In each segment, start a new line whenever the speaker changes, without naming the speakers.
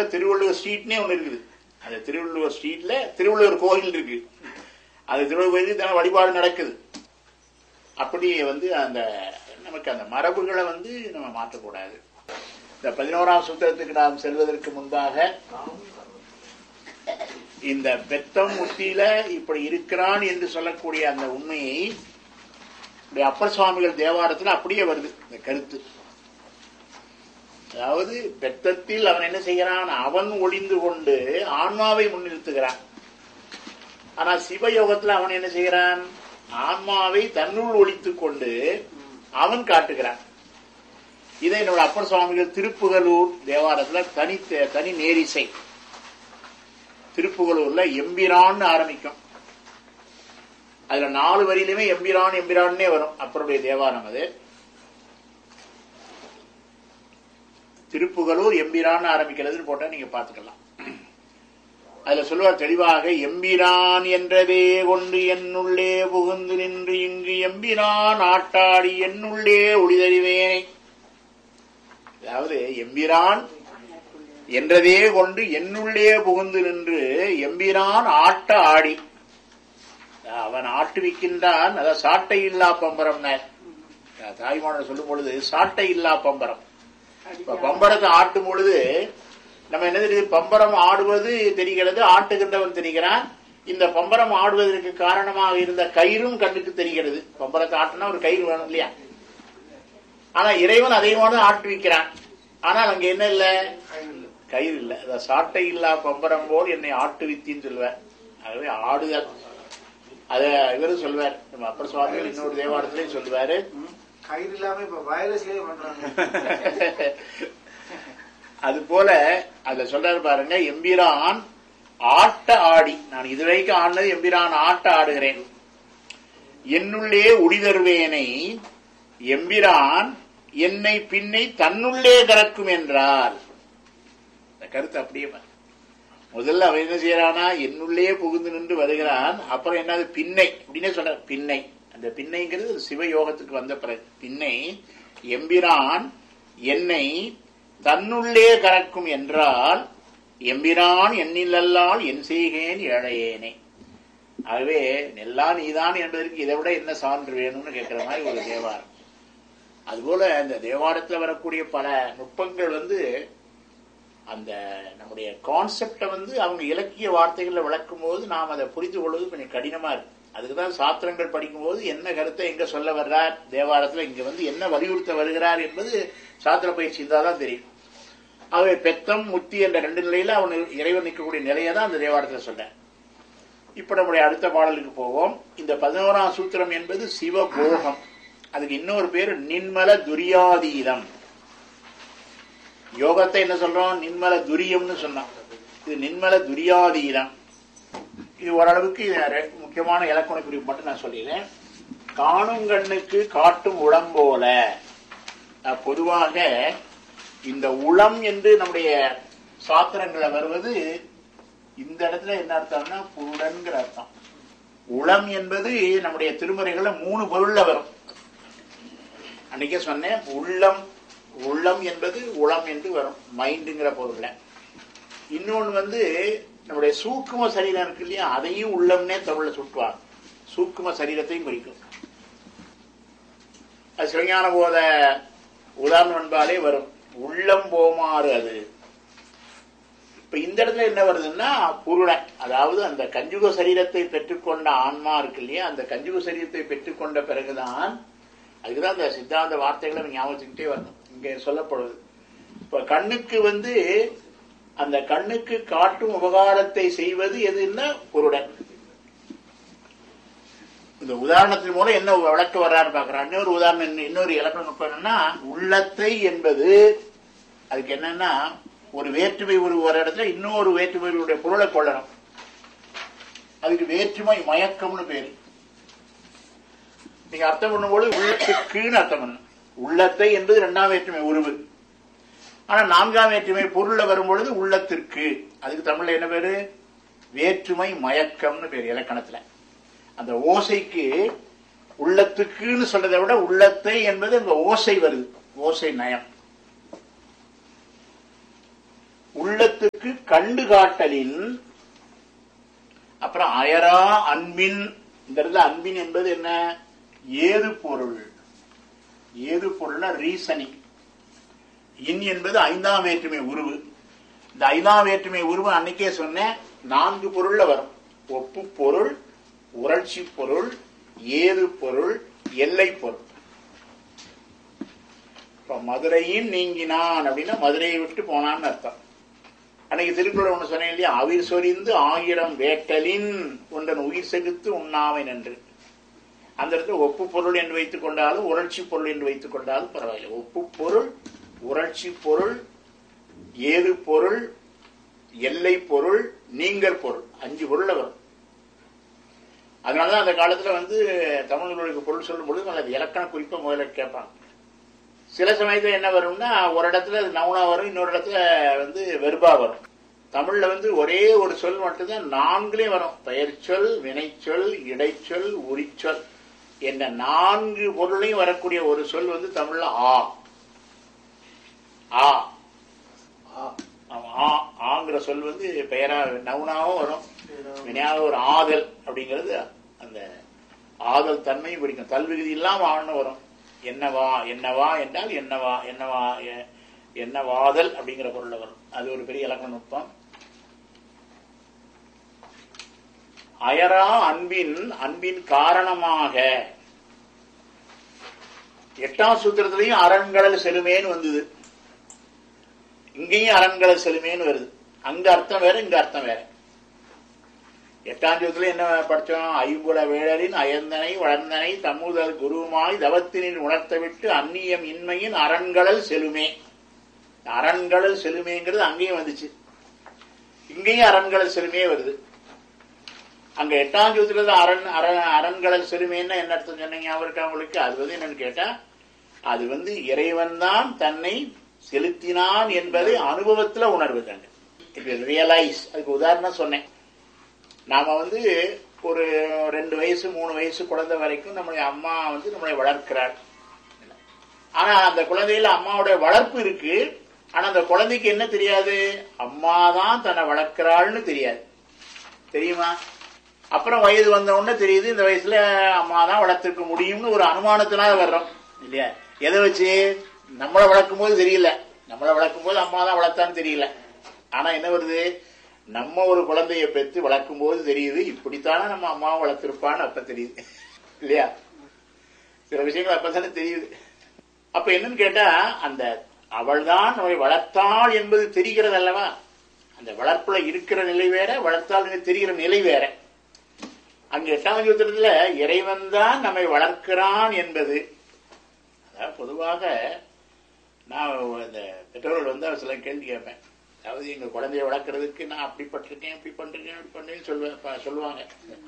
இப்ப திருவள்ளுவர் ஸ்ட்ரீட்னே ஒண்ணு இருக்குது அந்த திருவள்ளுவர் ஸ்ட்ரீட்ல திருவள்ளுவர் கோயில் இருக்கு அது திருவள்ளுவர் கோயிலுக்கு தினம் வழிபாடு நடக்குது அப்படி வந்து அந்த நமக்கு அந்த மரபுகளை வந்து நம்ம மாற்றக்கூடாது இந்த பதினோராம் சூத்திரத்துக்கு நாம் செல்வதற்கு முன்பாக இந்த பெத்தம் முத்தியில இப்படி இருக்கிறான் என்று சொல்லக்கூடிய அந்த உண்மையை இப்படி அப்பர் சுவாமிகள் தேவாரத்தில் அப்படியே வருது இந்த கருத்து அதாவது பெத்தத்தில் அவன் என்ன செய்கிறான் அவன் ஒளிந்து கொண்டு ஆன்மாவை முன்னிறுத்துகிறான் ஆனா சிவயோகத்துல அவன் என்ன செய்கிறான் ஆன்மாவை தன்னுள் ஒழித்துக் கொண்டு அவன் காட்டுகிறான் இதை என்னோட அப்பர் சுவாமிகள் திருப்புகலூர் தேவாரத்துல தனி தனி நேரிசை திருப்புகலூர்ல எம்பிரான்னு ஆரம்பிக்கும் அதுல நாலு வரியிலுமே எம்பிரான் எம்பிரான்னே வரும் அப்பருடைய தேவாரம் அது திருப்புகலூர் எம்பிரான் ஆரம்பிக்கிறதுன்னு போட்டா நீங்க பாத்துக்கலாம் அதுல சொல்லுவார் தெளிவாக எம்பிரான் என்றதே கொண்டு என்னுள்ளே புகுந்து நின்று இங்கு எம்பிரான் ஆட்டாடி என்னுள்ளே ஒளிதறிவேனை அதாவது எம்பிரான் என்றதே கொண்டு என்னுள்ளே புகுந்து நின்று எம்பிரான் ஆட்ட ஆடி அவன் ஆட்டுவிக்கின்றான் அதான் சாட்டை இல்லா பம்பரம் தாய்மானவர் சொல்லும் பொழுது சாட்டை இல்லா பம்பரம் இப்ப பம்பரத்தை ஆட்டும் பொழுது நம்ம என்ன தெரியுது பம்பரம் ஆடுவது தெரிகிறது ஆட்டுகின்றவன் தெரிகிறான் இந்த பம்பரம் ஆடுவதற்கு காரணமாக இருந்த கயிறும் கண்ணுக்கு தெரிகிறது பம்பரத்தை ஆட்டினா ஒரு கயிறு வேணும் இல்லையா ஆனா இறைவன் அதையோடு ஆட்டுவிக்கிறான் ஆனால் அங்க என்ன இல்ல கயிறு இல்ல அத சாட்டை இல்லா பம்பரம் போல் என்னை ஆட்டுவித்தின்னு சொல்லுவார் ஆகவே ஆடுதல் அத இவரும் சொல்வார் நம்ம அப்பர் சுவாமிகள் இன்னொரு தேவாரத்திலையும் சொல்லுவாரு
கயிறு இல்லாம இப்ப வயலஸ்லயே பண்றாங்க
அது போல அதுல சொல்றாரு பாருங்க எம்பிரான் ஆட்ட ஆடி நான் இதுவரைக்கும் ஆடினது எம்பிரான் ஆட்ட ஆடுகிறேன் என்னுள்ளே உடிதருவேனை எம்பிரான் என்னை பின்னை தன்னுள்ளே கறக்கும் என்றார் இந்த கருத்து அப்படியே பாரு. முதல்ல அவன் என்ன செய்யறானா என்னுள்ளே புகுந்து நின்று வருகிறான் அப்புறம் என்னது பின்னை அப்படின்னே சொல்ற பின்னை அந்த பின்னைங்கிறது ஒரு சிவயோகத்துக்கு வந்த பிறகு பின்னை எம்பிரான் என்னை தன்னுள்ளே கறக்கும் என்றால் எம்பிரான் எண்ணிலல்லால் என் செய்கேன் ஏழையேனே ஆகவே எல்லாம் நீதான் என்பதற்கு இதை விட என்ன சான்று வேணும்னு கேட்கிற மாதிரி ஒரு தேவாரம் அதுபோல இந்த தேவாரத்துல வரக்கூடிய பல நுட்பங்கள் வந்து அந்த நம்முடைய கான்செப்டை வந்து அவங்க இலக்கிய வார்த்தைகள்ல விளக்கும் போது நாம் அதை புரிந்து கொள்வது கொஞ்சம் கடினமா இருக்கு அதுக்குதான் சாத்திரங்கள் படிக்கும்போது என்ன கருத்தை எங்க சொல்ல வர்றார் தேவாரத்துல இங்க வந்து என்ன வலியுறுத்த வருகிறார் என்பது சாத்திர பயிற்சி இருந்தாதான் தெரியும் ஆகவே பெத்தம் முத்தி என்ற ரெண்டு நிலையில அவன் இறைவன் நிற்கக்கூடிய நிலையை தான் அந்த தேவாரத்துல சொல்றேன் இப்ப நம்முடைய அடுத்த பாடலுக்கு போவோம் இந்த பதினோராம் சூத்திரம் என்பது சிவபோகம் அதுக்கு இன்னொரு பேரு நின்மல துரியாதீதம் யோகத்தை என்ன சொல்றோம் நின்மல துரியம்னு சொன்னோம் இது நின்மல துரியாதீதம் இது ஓரளவுக்கு இது ரெ- முக்கியமான இலக்கண குறிப்பு மட்டும் நான் சொல்லிடுறேன் காணும் கண்ணுக்கு காட்டும் உளம் போல அஹ், பொதுவாக இந்த உளம் என்று நம்முடைய சாத்திரங்களை வருவது இந்த இடத்துல என்ன அர்த்தம்னா புருடன்கிற அர்த்தம் உளம் என்பது நம்முடைய திருமுறைகள்ல மூணு பொருள்ல வரும் அன்னைக்கே சொன்னேன் உள்ளம் உள்ளம் என்பது உளம் என்று வரும் மைண்டுங்கிற பொருள்ல இன்னொன்னு வந்து நம்முடைய சூக்கும சரீரம் இருக்கு இல்லையா அதையும் உள்ளம்னே தமிழ்ல சுட்டுவாங்க சூக்கும சரீரத்தையும் குறிக்கும் அது சிவஞான போத உதாரணம் என்பாலே வரும் உள்ளம் போமாறு அது இப்ப இந்த இடத்துல என்ன வருதுன்னா புருடன் அதாவது அந்த கஞ்சுக சரீரத்தை பெற்றுக்கொண்ட ஆன்மா இருக்கு இல்லையா அந்த கஞ்சுக சரீரத்தை பெற்றுக்கொண்ட பிறகுதான் அதுக்குதான் அந்த சித்தாந்த வார்த்தைகளை நம்ம ஞாபகத்துக்கிட்டே வரணும் இங்க சொல்லப்படுவது இப்ப கண்ணுக்கு வந்து அந்த கண்ணுக்கு காட்டும் உபகாரத்தை செய்வது எதுன்னா புருடன் இந்த உதாரணத்தின் மூலம் என்ன விளக்க வர்றாரு பாக்குறான் இன்னொரு உதாரணம் என்ன- இன்னொரு இலக்கணம் நுட்பம் என்னன்னா உள்ளத்தை என்பது அதுக்கு என்னன்னா ஒரு வேற்றுமை ஒரு ஒரு இடத்துல இன்னொரு வேற்றுமையுடைய பொருளை கொள்ளணும் அதுக்கு வேற்றுமை மயக்கம்னு பேரு நீங்க அர்த்தம் பண்ணும்போது உள்ளத்துக்குன்னு அர்த்தம் பண்ணணும் உள்ளத்தை என்பது இரண்டாம் வேற்றுமை உருவு ஆனா நான்காம் வேற்றுமை பொருள்ல வரும்பொழுது உள்ளத்திற்கு அதுக்கு தமிழ்ல என்ன பேரு வேற்றுமை மயக்கம்னு பேரு இலக்கணத்துல அந்த ஓசைக்கு உள்ளத்துக்குன்னு சொல்றதை விட உள்ளத்தை என்பது அங்க ஓசை வருது ஓசை நயம் உள்ளத்துக்கு கண்டு காட்டலின் அப்புறம் அயரா அன்பின் இந்த இடத்துல அன்பின் என்பது என்ன ஏது பொருள் ஏது பொருள்னா ரீசனிங் இன் என்பது ஐந்தாம் வேற்றுமை உருவு இந்த ஐந்தாம் வேற்றுமை உருவு அன்னைக்கே சொன்னேன் நான்கு பொருள்ல வரும் ஒப்பு பொருள் உணர்ச்சி பொருள் ஏது பொருள் எல்லை பொருள் இப்ப மதுரையின் நீங்கினான் அப்படின்னா மதுரையை விட்டு போனான்னு அர்த்தம் அன்னைக்கு திருக்குறள் ஒண்ணு சொன்னேன் இல்லையா அவிர் சொரிந்து ஆயிரம் வேட்டலின் ஒன்றன் உயிர் செகுத்து உண்ணாமை என்று அந்த இடத்துல ஒப்பு பொருள் என்று வைத்துக் கொண்டாலும் உணர்ச்சி பொருள் என்று வைத்துக் கொண்டாலும் பரவாயில்லை ஒப்பு பொருள் உணர்ச்சி பொருள் ஏது பொருள் எல்லை பொருள் நீங்கள் பொருள் அஞ்சு பொருள் வரும் அதனாலதான் அந்த காலத்துல வந்து தமிழர்களுக்கு பொருள் சொல்லும் பொழுது நல்லது இலக்கண குறிப்பை முதல்ல கேட்பாங்க சில சமயத்துல என்ன வரும்னா ஒரு இடத்துல அது நவுனா வரும் இன்னொரு இடத்துல வந்து வெறுபா வரும் தமிழ்ல வந்து ஒரே ஒரு சொல் மட்டும்தான் நான்குலயும் வரும் பெயர்ச்சொல் வினைச்சொல் இடைச்சொல் உரிச்சொல் என்ற நான்கு பொருளையும் வரக்கூடிய ஒரு சொல் வந்து தமிழ்ல ஆ ஆ ஆமா, ஆ ஆங்கிற சொல் வந்து பெயரா நவுனாவும் வரும் வினையாக ஒரு ஆதல் அப்படிங்கிறது அந்த ஆதல் தன்மையும் குறிக்கும் தல்விகுதி இல்லாம ஆள்னு வரும் என்னவா என்னவா என்றால் என்னவா என்னவா எ- என்னவாதல் அப்படிங்கிற பொருள்ல வரும் அது ஒரு பெரிய இலக்கண நுட்பம் அயரா அன்பின் அன்பின் காரணமாக எட்டாம் சூத்திரத்திலையும் அரண்கடல் செலுமேன்னு வந்தது இங்கேயும் அரண்கடல் செலுமேன்னு வருது அங்க அர்த்தம் வேற இங்க அர்த்தம் வேற எட்டாம் சூத்திரத்துல என்ன படிச்சோம் ஐம்புல வேடலின் அயந்தனை வளர்ந்தனை தம்முதல் குருவுமாய் தவத்தினில் உணர்த்த விட்டு அந்நியம் இன்மையின் அரண்கடல் செலுமே அரண்கடல் செலுமேங்கிறது அங்கேயும் வந்துச்சு இங்கேயும் அரண்கடல் செலுமே வருது அங்க எட்டாம் சூத்திரத்துல அரண் அரண் அரண்கடல் செலுமேன்னா என்ன அர்த்தம் சொன்னீங்க அவருக்கு அவங்களுக்கு அது வந்து என்னன்னு கேட்டா அது வந்து இறைவன் தான் தன்னை செலுத்தினான் என்பதை அனுபவத்துல உணர்வுதாங்க ரியலைஸ் அதுக்கு உதாரணம் சொன்னேன் நாம வந்து ஒரு ரெண்டு வயசு மூணு வயசு குழந்தை வரைக்கும் நம்முடைய அம்மா வந்து நம்மளை வளர்க்கிறாள் ஆனா அந்த குழந்தையில அம்மாவுடைய வளர்ப்பு இருக்கு ஆனா அந்த குழந்தைக்கு என்ன தெரியாது அம்மா தான் தன்னை வளர்க்கிறாள்னு தெரியாது தெரியுமா அப்புறம் வயது வந்த உடனே தெரியுது இந்த வயசுல அம்மா தான் வளர்த்திருக்க முடியும்னு ஒரு அனுமானத்தினால வர்றோம் இல்லையா எதை வச்சு நம்மளை வளர்க்கும் போது தெரியல நம்மளை வளர்க்கும் போது அம்மா தான் வளர்த்தான்னு தெரியல ஆனா என்ன வருது நம்ம ஒரு குழந்தைய பெற்று வளர்க்கும் போது தெரியுது இப்படித்தானே நம்ம அம்மாவை வளர்த்திருப்பான்னு அப்ப தெரியுது இல்லையா சில விஷயங்கள் அப்பதானே தெரியுது அப்ப என்னன்னு கேட்டா அந்த அவள்தான் நம்மை வளர்த்தாள் என்பது தெரிகிறது அல்லவா அந்த வளர்ப்புல இருக்கிற நிலை வேற வளர்த்தாள் என்று தெரிகிற நிலை வேற அங்க எட்டாம் சூத்திரத்துல இறைவன் தான் நம்மை வளர்க்கிறான் என்பது அதாவது பொதுவாக நான் இந்த பெற்றோர்கள் வந்து அவர் சில கேள்வி கேட்பேன் அதாவது எங்க குழந்தைய வளர்க்கறதுக்கு நான் அப்படி பட்டிருக்கேன் இப்படி பண்றேன் இப்படி பண்ணேன்னு சொல்லுவேன் அப்ப சொல்லுவாங்க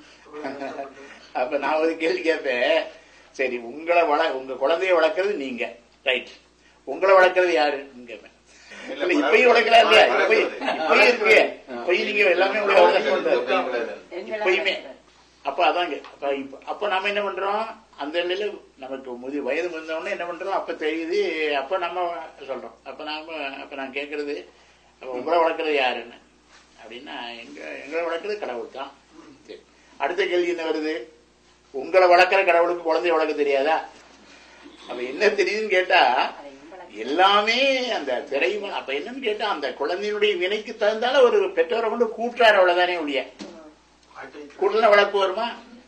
அப்ப நான் ஒரு கேள்வி கேட்பேன் சரி உங்களை வள உங்க குழந்தைய வளர்க்கறது நீங்க ரைட் உங்களை வளர்க்கறது யாருன்னு கேட்பேன் இல்ல இப்பயும் வளர்க்கலாம் இல்லையா இப்பயும் இப்பயும் இருக்கு இப்பயும் நீங்க எல்லாமே உங்களை வளர்க்க இப்பயுமே அப்ப அதாங்க அப்ப இப்ப அப்ப நாம என்ன பண்றோம் அந்த நிலையில நமக்கு முதி வயது முதிர்ந்தவொடனே என்ன பண்றோம் அப்ப தெரியுது அப்ப நம்ம சொல்றோம் அப்ப நாம அப்ப நான் கேக்குறது அப்ப உங்களை வளர்க்கறது யாருன்னு அப்படின்னா எங்க எங்களை வளர்க்கறது கடவுள் தான் சரி அடுத்த கேள்வி என்ன வருது உங்களை வளர்க்கிற கடவுளுக்கு குழந்தைய வளர்க்க தெரியாதா அப்ப என்ன தெரியுதுன்னு கேட்டா எல்லாமே அந்த திரைம அப்ப என்னன்னு கேட்டா அந்த குழந்தையினுடைய வினைக்கு தகுந்தால ஒரு பெற்றோரை கொண்டு கூட்டுறாரு அவ்வளவுதானே ஒழிய கூட்டல வளர்ப்பு வருமா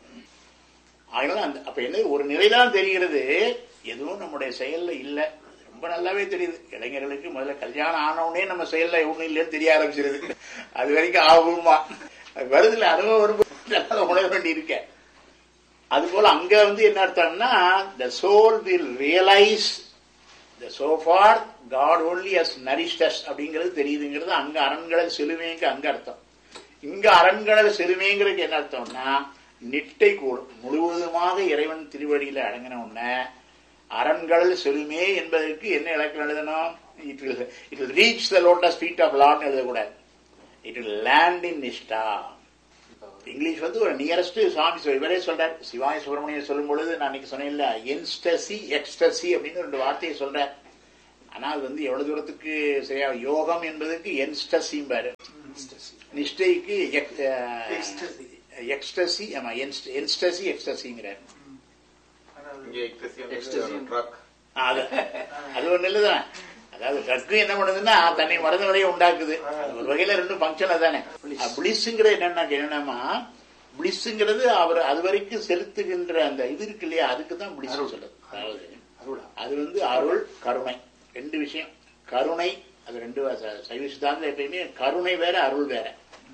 அதனால அந்த அப்ப என்ன ஒரு நிலைதான் தெரிகிறது எதுவும் நம்முடைய செயல்ல இல்ல ரொம்ப நல்லாவே தெரியுது இளைஞர்களுக்கு முதல்ல கல்யாணம் ஆனவுடனே நம்ம செயல்ல ஒண்ணும் இல்லைன்னு தெரிய ஆரம்பிச்சிருது அது வரைக்கும் ஆகுமா அது வருதுல அனுபவம் வரும்போது உணர வேண்டி இருக்க அது போல அங்க வந்து என்ன அர்த்தம்னா the soul will realise the so far God only has nourished us அப்படிங்கிறது தெரியுதுங்கிறது அங்க அரண்களல் செலுமேங்க அங்க அர்த்தம் இங்க அரண்களல் செலுமேங்கிறதுக்கு என்ன அர்த்தம்னா நிட்டை கூடும் முழுவதுமாக இறைவன் திருவடியில அடங்கின உடனே அரண்களல் செலுமே என்பதற்கு என்ன இலக்கணம் எழுதணும் it will it will reach the lotus feet of lord எழுதக்கூடாது it will land in nishtha English வந்து ஒரு நியரஸ்ட் சுவாமி சொல் இவரே சொல்றார் சிவாய சுப்பிரமணியன் சொல்லும் பொழுது நான் இன்னைக்கு சொன்னேன்ல என்ஸ்டசி எக்ஸ்டசி அப்படின்னு ரெண்டு வார்த்தையை சொல்றார் ஆனா அது வந்து எவ்வளவு தூரத்துக்கு சரியா யோகம் என்பதற்கு என்ஸ்டசியும் பாரு நிஷ்டைக்கு
Ecstasy.
எக்ஸ்டசி ஆமா என்ஸ்டசி எக்ஸ்டசிங்கிறார்
இங்கே எக்ஸ்டசி ட்ரக்
அது அது ஒண்ணு இல்லதான் அதாவது ட்ரக்கு என்ன பண்ணுதுன்னா தன்னை மருந்து விலையை உண்டாக்குது அது ஒரு வகையில ரெண்டும் ஃபங்க்ஷன் தானே பிளிஸ்ங்கிறது என்னன்னா என்னன்னா பிளிஸ்ங்கிறது அவர் அது வரைக்கும் செலுத்துகின்ற அந்த இது இருக்கு இல்லையா அதுக்கு தான் பிளிஸ் சொல்லுது அதாவது
அருளா
அது வந்து அருள் கருணை ரெண்டு விஷயம் கருணை அது ரெண்டு ச- சைவ சித்தாந்தம் எப்பயுமே கருணை வேற அருள் வேற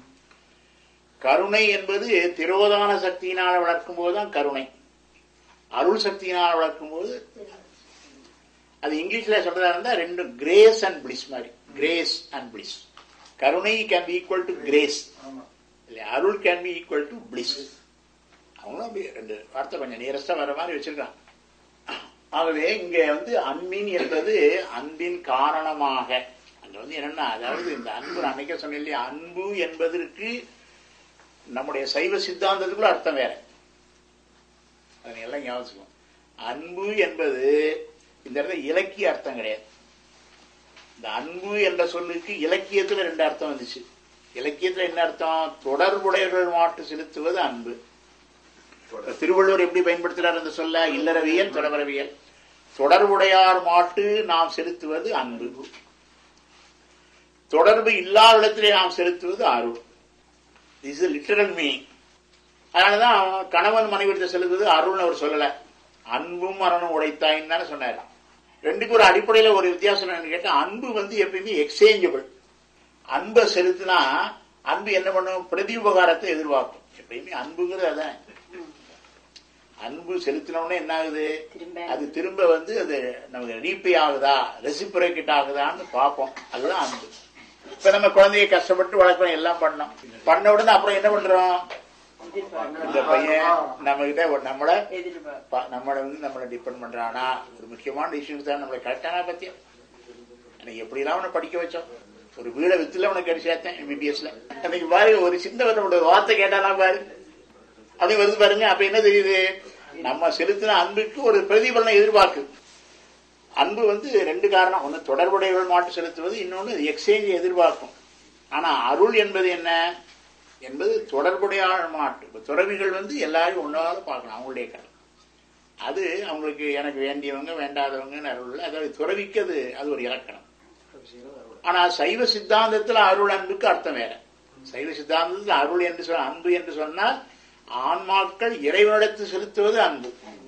கருணை என்பது திரோதான சக்தியினால் வளர்க்கும் போதுதான் கருணை அருள் சக்தியினால் வளர்க்கும் போது அது இங்கிலீஷ்ல சொல்றதா இருந்தா ரெண்டு கிரேஸ் அண்ட் பிளிஸ் மாதிரி grace and bliss karunai can be equal to grace
ஆமா
இல்ல arul can be equal to bliss அவங்களும் அப்படி ரெண்டு வார்த்தை கொஞ்சம் நியரஸ்டா வர மாதிரி வச்சிருக்கான் ஆகவே இங்க வந்து அன்பின் என்பது அன்பின் காரணமாக அங்க வந்து என்னன்னா அதாவது இந்த அன்பு நான் அன்னைக்கே சொன்னேன் இல்லையா அன்பு என்பதற்கு நம்முடைய சைவ சித்தாந்தத்துக்குள்ள அர்த்தம் வேற அதை நீ எல்லாம் ஞாபகம் வச்சுக்கணும். அன்பு என்பது இந்த இடத்துல இலக்கிய அர்த்தம் கிடையாது இந்த அன்பு என்ற சொல்லுக்கு இலக்கியத்துல ரெண்டு அர்த்தம் வந்துச்சு இலக்கியத்துல என்ன அர்த்தம் தொடர்புடையவர்கள் மாட்டு செலுத்துவது அன்பு இப்ப திருவள்ளுவர் எப்படி பயன்படுத்துறார் அந்த சொல்ல இல்லறவியல் தொடர்பரவியல் தொடர்புடையார் மாட்டு நாம் செலுத்துவது அன்பு தொடர்பு இல்லாத இடத்திலே நாம் செலுத்துவது அருள் இஸ் லிட்டரல் மீனிங் அதனாலதான் கணவன் மனைவி செலுத்துவது அருள்னு அவர் சொல்லல அன்பும் மரணம் உடைத்தாயின்னு தானே சொன்னார் ரெண்டுக்கு ஒரு அடிப்படையில ஒரு வித்தியாசம் என்னன்னு கேட்டா அன்பு வந்து எப்பயுமே எக்ஸ்சேஞ்சபிள் அன்பை செலுத்தினா அன்பு என்ன பண்ணும் பிரதி உபகாரத்தை எதிர்பார்க்கும் எப்பயுமே அன்புங்கிறது அதான் அன்பு செலுத்தினோடனே என்ன ஆகுது
திரும்ப
அது திரும்ப வந்து அது நமக்கு ரீபே ஆகுதா ரெசிப்ரேக்கெட் ஆகுதான்னு பார்ப்போம் அதுதான் அன்பு இப்ப நம்ம குழந்தைய கஷ்டப்பட்டு வளர்க்குறோம் எல்லாம் பண்ணோம் பண்ண உடனே அப்புறம் என்ன பண்றோம்
எதிர்பார்க்கணும்
இந்த பையன் நம்ம கிட்ட நம்மள
எதிர்பார்க்கணும்
ப- நம்மள வந்து நம்மள டிபெண்ட் பண்றானா ஒரு முக்கியமான விஷயம் தான் நம்மளை கரெக்டானா பத்தியா அன்னைக்கு எப்படிலாம் அவனை படிக்க வச்சோம் ஒரு வீடை வித்துல அவனுக்கு அடி சேர்த்தேன் எம்பிபிஎஸ்ல அன்னைக்கு பாரு ஒரு சின்ன வார்த்தை கேட்டானா பாரு அப்படி வருது பாருங்க அப்ப என்ன தெரியுது நம்ம செலுத்தின அன்புக்கு ஒரு பிரதிபலனை எதிர்பார்க்கு அன்பு வந்து ரெண்டு காரணம் ஒன்னு தொடர்புடையவர்கள் மாட்டு செலுத்துவது இன்னொன்னு எக்ஸ்சேஞ்ச் எதிர்பார்க்கும் ஆனா அருள் என்பது என்ன என்பது தொடர்புடைய மாட்டு இப்ப துறவிகள் வந்து எல்லாரும் ஒன்னால பார்க்கணும் அவங்களுடைய கடமை அது அவங்களுக்கு எனக்கு வேண்டியவங்க வேண்டாதவங்க அருள் அதாவது துறவிக்கு அது அது ஒரு இலக்கணம் ஆனா சைவ சித்தாந்தத்துல அருள் அன்புக்கு அர்த்தம் வேற சைவ சித்தாந்தத்தில் அருள் என்று சொன்ன அன்பு என்று சொன்னால் ஆன்மாக்கள் இறைவனிடத்தில் செலுத்துவது அன்பு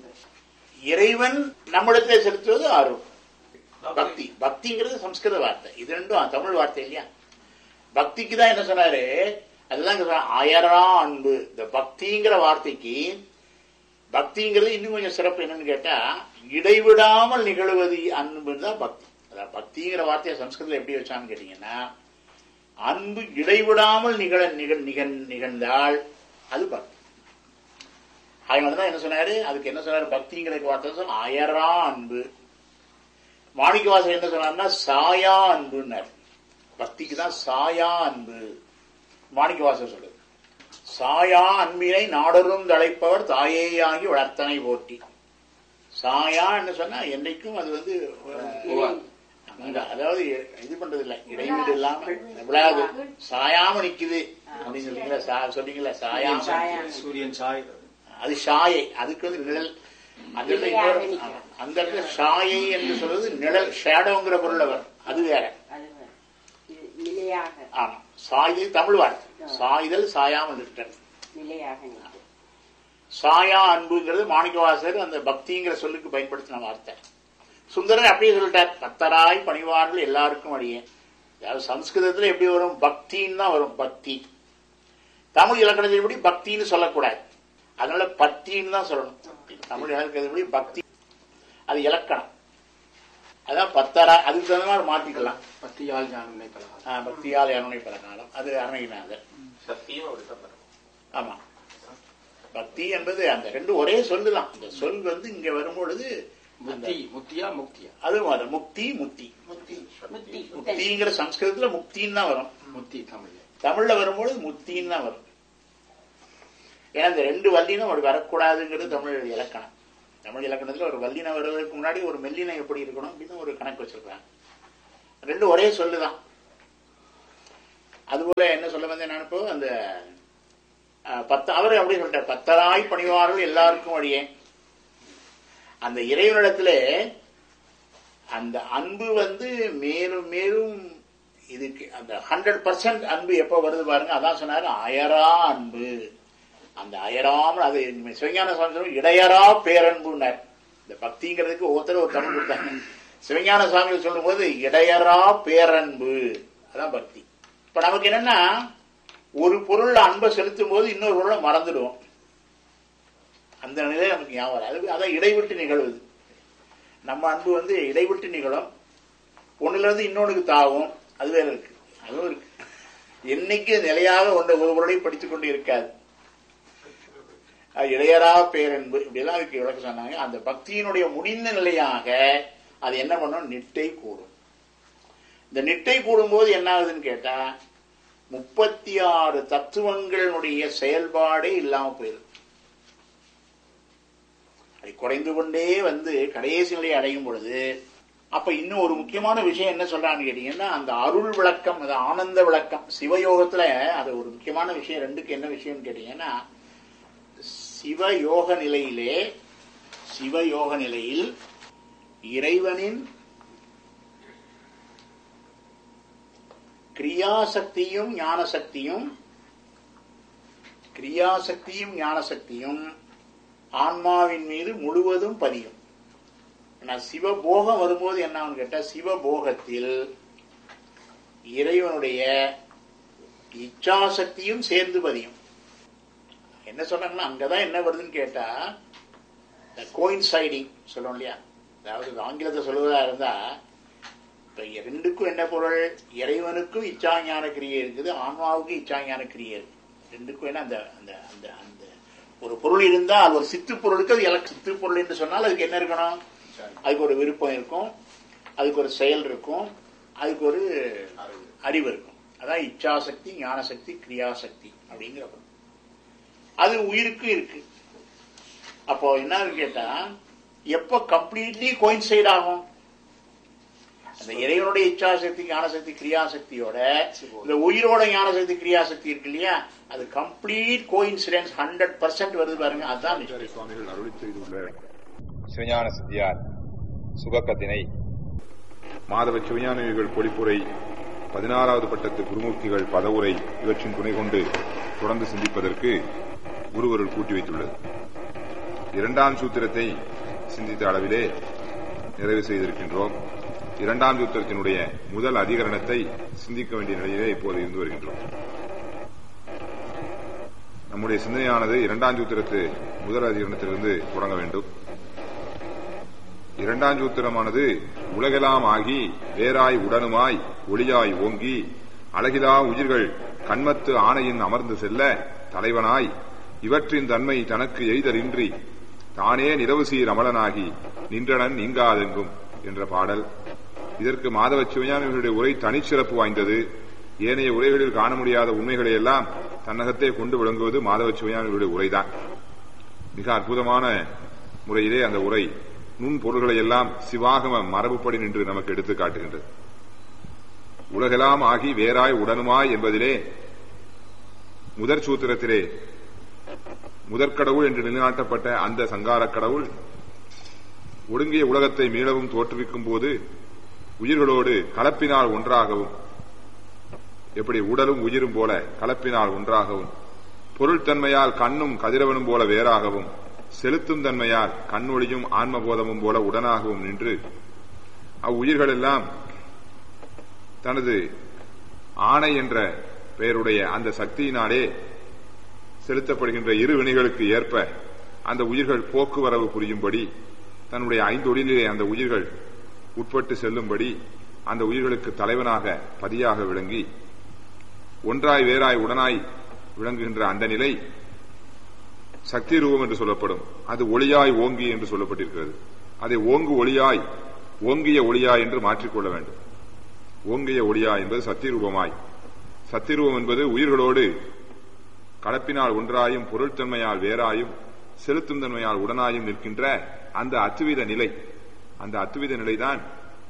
இறைவன் நம்மிடத்தில் செலுத்துவது அருள் பக்தி பக்திங்கிறது சம்ஸ்கிருத வார்த்தை இது ரெண்டும் தமிழ் வார்த்தை இல்லையா பக்திக்கு தான் என்ன சொன்னாரு அதுதான் இங்க சொன்னார், அயரா அன்பு இந்த பக்திங்கிற வார்த்தைக்கு பக்திங்கிறது இன்னும் கொஞ்சம் சிறப்பு என்னன்னு கேட்டா இடைவிடாமல் நிகழ்வது அன்பு தான் பக்தி அதான் பக்திங்கிற வார்த்தையை சம்ஸ்கிருதத்தில் எப்படி வச்சான்னு கேட்டீங்கன்னா அன்பு இடைவிடாமல் நிகழ நிகழ் நிகழ் நிகழ்ந்தால் அது பக்தி அதனாலதான் என்ன சொன்னாரு அதுக்கு என்ன சொன்னாரு பக்திங்கிற வார்த்தை சொன்னா அயரா அன்பு மாணிக்கவாசர் என்ன சொன்னார்னா சாயா அன்புன்னார் பக்திக்கு தான் சாயா அன்பு மாணிக்கவாசர் சொல்லுது சாயா அன்பினை நாடரும் தழைப்பவர் தாயேயாகி வளர்த்தனை போற்றி சாயா என்று சொன்னா என்னைக்கும் அது வந்து அஹ், அந்த- அதாவது இது பண்றது இல்ல இடைவெளி இல்லாம விழாது சாயாம நிக்குது அப்படின்னு சொல்றீங்களா சா- சொன்னீங்களா சாயாம
சாயா.
சூரியன் சாய்
அது ஷாயை அதுக்கு வந்து நிழல் அந்த இடத்துல இன்னொரு-
நிலையாக
ஆமா. அந்த இடத்துல ஷாயை என்று சொல்றது நிழல் ஷேடோங்கிற பொருள் அவர் அது வேற
அது வேற. இது நிலையாக
ஆமா சாய் தமிழ் வார்த்தை சாய்தல் சாயாமல் இருக்கிறது
நிலையாக நிற்கும்
சாயா அன்புங்கிறது மாணிக்கவாசர் அந்த பக்திங்கிற சொல்லுக்கு பயன்படுத்தின வார்த்தை சுந்தரர் அப்படியே சொல்லிட்டார் பத்தராய் பணிவார்கள் எல்லாருக்கும் அடியே அதாவது சம்ஸ்கிருதத்துல எப்படி வரும் பக்தின்னு தான் வரும் பக்தி தமிழ் இலக்கணத்தின்படி பக்தின்னு சொல்லக்கூடாது அதனால பக்தின்னு தான் சொல்லணும் தமிழ் இலக்கணத்தின்படி பக்தி அது இலக்கணம் அதான் பத்தரா அதுக்கு தகுந்த மாதிரி மாத்திக்கலாம்
பத்தியால் ஞானம் நினைப்பதா
ஆஹ், பக்தியால் அருணை பலகாலம் அது அருணைநாதர்
சத்தியம் அப்படித்தான் வரும்
ஆமா பக்தி என்பது அந்த ரெண்டு ஒரே சொல்லுதான் அந்த சொல் வந்து இங்க வரும்பொழுது அந்த
முக்தி முக்தியா முக்தியா
அதுவும் வரும் முக்தி முக்தி
முத்தி முத்தி
முக்திங்கிற சம்ஸ்கிருதத்துல முக்தின்னு தான் வரும்
முக்தி தமிழ்ல
தமிழ்ல வரும்பொழுது முத்தின்னு தான் வரும் ஏன்னா இந்த ரெண்டு வல்லினம் ஒரு வரக்கூடாதுங்கிறது தமிழ் இலக்கணம் தமிழ் இலக்கணத்துல ஒரு வல்லினம் வருவதற்கு முன்னாடி ஒரு மெல்லினம் எப்படி இருக்கணும் அப்படின்னு ஒரு கணக்கு வச்சிருக்காங்க ரெண்டும் ஒரே சொல்லுதான் அதுபோல என்ன சொல்ல வந்தேன் நான் இப்போ அந்த அஹ், பத்து அவர் அப்படி சொல்லிட்டார் பத்தராய் பணிவார்கள் எல்லாருக்கும் வழியே அந்த இறைவனிடத்திலே அந்த அன்பு வந்து மேலும் மேலும் இதுக்கு அந்த ஹண்ட்ரட் பர்சன்ட் அன்பு எப்ப வருது பாருங்க அதான் சொன்னாரு அயரா அன்பு அந்த அயராமல் அது சிவஞான சுவாமி சொல்லும், இடையரா பேரன்புனார் இந்த பக்திங்கிறதுக்கு ஒவ்வொருத்தரும் ஒரு தமிழ் கொடுத்தாங்க சிவஞான சுவாமி சொல்லும்போது இடையரா பேரன்பு அதான் பக்தி இப்ப நமக்கு என்னன்னா ஒரு பொருள் அன்பை செலுத்தும் போது இன்னொரு பொருளை மறந்துடுவோம் அந்த நிலையில நமக்கு ஞாபகம் வராது. அது அதான் இடைவிட்டு நிகழ்வுது நம்ம அன்பு வந்து இடைவிட்டு நிகழும் ஒண்ணுல இருந்து இன்னொன்னுக்கு தாவும் அது வேற இருக்கு அதுவும் இருக்கு என்னைக்கு நிலையாக ஒன்றை ஒரு பொருளையும் படித்துக் கொண்டு இருக்காது அது இடையரா பேரன்பு இப்படியெல்லாம் அதுக்கு விளக்க சொன்னாங்க அந்த பக்தியினுடைய முடிந்த நிலையாக அது என்ன பண்ணும் நிட்டை கூடும் இந்த நிட்டை கூடும்போது என்ன ஆகுதுன்னு கேட்டா முப்பத்தி ஆறு தத்துவங்களுடைய செயல்பாடே இல்லாம போயிடும் அது குறைந்து கொண்டே வந்து கடைசி நிலையை அடையும் பொழுது அப்ப இன்னும் ஒரு முக்கியமான விஷயம் என்ன சொல்றான்னு கேட்டீங்கன்னா அந்த அருள் விளக்கம் அது ஆனந்த விளக்கம் சிவயோகத்துல அது ஒரு முக்கியமான விஷயம் ரெண்டுக்கு என்ன விஷயம்னு கேட்டீங்கன்னா சிவயோக நிலையிலே சிவயோக நிலையில் இறைவனின் கிரியாசக்தியும் ஞானசக்தியும் கிரியாசக்தியும் ஞானசக்தியும் ஆன்மாவின் மீது முழுவதும் பதியும் ஆனா சிவபோகம் வரும்போது என்ன ஆகும்னு கேட்டா சிவபோகத்தில் இறைவனுடைய இச்சாசக்தியும் சேர்ந்து பதியும் என்ன சொல்றாங்கன்னா அங்கதான் என்ன வருதுன்னு கேட்டா கோயின்சைடிங் சொல்றோம் இல்லையா அதாவது இது ஆங்கிலத்தை சொல்லுவதா இருந்தா இப்ப ரெண்டுக்கும் என்ன பொருள் இறைவனுக்கும் இச்சாஞான கிரியை இருக்குது ஆன்மாவுக்கும் இச்சாஞான கிரியை இருக்கு ரெண்டுக்கும் என்ன அந்த அந்த அந்த அந்த ஒரு பொருள் இருந்தா அது ஒரு சித்து பொருளுக்கு அது எலக் சித்து பொருள் என்று சொன்னால் அதுக்கு என்ன இருக்கணும் அதுக்கு ஒரு விருப்பம் இருக்கும் அதுக்கு ஒரு செயல் இருக்கும் அதுக்கு ஒரு அறிவு இருக்கும் அதான் இச்சாசக்தி ஞானசக்தி கிரியாசக்தி அப்படிங்கிற பொருள். அது உயிருக்கு இருக்கு அப்போ என்ன கேட்டா எப்ப கம்ப்ளீட்லி கோயின்சைட் ஆகும் அந்த இறைவனுடைய இச்சாசக்தி ஞானசக்தி கிரியாசக்தியோட இந்த உயிரோட ஞானசக்தி கிரியாசக்தி இருக்கு இல்லையா அது கம்ப்ளீட் கோயின்சிடன்ஸ் ஹண்ட்ரட் பர்சன்ட் வருது பாருங்க அதுதான் நிச்சயம்.
சுவாமிகள் அருளி செய்துள்ள
சிவஞான சித்தியார் சுபக்கத்தினை
மாதவ சிவஞானிகள் பொழிப்புரை பதினாறாவது பட்டத்து குருமூர்த்திகள் பதவுரை இவற்றின் துணை கொண்டு தொடர்ந்து சிந்திப்பதற்கு குருவருள் கூட்டி வைத்துள்ளது இரண்டாம் சூத்திரத்தை சிந்தித்த அளவிலே நிறைவு செய்திருக்கின்றோம் இரண்டாம் சூத்திரத்தினுடைய முதல் அதிகரணத்தை சிந்திக்க வேண்டிய நிலையிலே இப்போது இருந்து வருகின்றோம் நம்முடைய சிந்தனையானது இரண்டாம் சூத்திரத்து முதல் அதிகரணத்திலிருந்து தொடங்க வேண்டும் இரண்டாம் சூத்திரமானது உலகெல்லாம் ஆகி வேறாய் உடனுமாய் ஒளியாய் ஓங்கி அழகிலா உயிர்கள் கண்மத்து ஆணையின் அமர்ந்து செல்ல தலைவனாய் இவற்றின் தன்மை தனக்கு எய்தலின்றி தானே நிறவு சீர் அமலனாகி நின்றனன் நீங்காதெங்கும் என்ற பாடல் இதற்கு மாதவ சிவஞானிகளுடைய உரை தனிச்சிறப்பு வாய்ந்தது ஏனைய உரைகளில் காண முடியாத உண்மைகளை எல்லாம் தன்னகத்தே கொண்டு விளங்குவது மாதவ சிவஞானிகளுடைய உரைதான் மிக அற்புதமான முறையிலே அந்த உரை நுண் பொருள்களை எல்லாம் சிவாகம மரபுப்படி நின்று நமக்கு எடுத்து காட்டுகின்றது உலகெல்லாம் ஆகி வேறாய் உடனுமாய் என்பதிலே முதற் சூத்திரத்திலே முதற்கடவுள் என்று நிலைநாட்டப்பட்ட அந்த சங்காரக் கடவுள் ஒடுங்கிய உலகத்தை மீளவும் தோற்றுவிக்கும் போது உயிர்களோடு கலப்பினால் ஒன்றாகவும் எப்படி உடலும் உயிரும் போல கலப்பினால் ஒன்றாகவும் பொருள்தன்மையால் கண்ணும் கதிரவனும் போல வேறாகவும் செலுத்தும் தன்மையால் கண்ணொளியும் ஆன்மபோதமும் போல உடனாகவும் நின்று அவ்வுயிர்கள் எல்லாம் தனது ஆணை என்ற பெயருடைய அந்த சக்தியினாலே செலுத்தப்படுகின்ற இரு வினைகளுக்கு ஏற்ப அந்த உயிர்கள் போக்குவரவு புரியும்படி தன்னுடைய ஐந்தொழிலே அந்த உயிர்கள் உட்பட்டு செல்லும்படி அந்த உயிர்களுக்கு தலைவனாக பதியாக விளங்கி ஒன்றாய் வேறாய் உடனாய் விளங்குகின்ற அந்த நிலை சக்தி ரூபம் என்று சொல்லப்படும் அது ஒளியாய் ஓங்கி என்று சொல்லப்பட்டிருக்கிறது அதை ஓங்கு ஒளியாய் ஓங்கிய ஒளியாய் என்று மாற்றிக்கொள்ள வேண்டும் ஓங்கிய ஒளியாய் என்பது சத்திய ரூபமாய் சத்தியரூபம் என்பது உயிர்களோடு கலப்பினால் ஒன்றாயும் பொருள்தன்மையால் வேறாயும் செலுத்தும் தன்மையால் உடனாயும் நிற்கின்ற அந்த அத்துவித நிலை அந்த அத்துவித நிலைதான்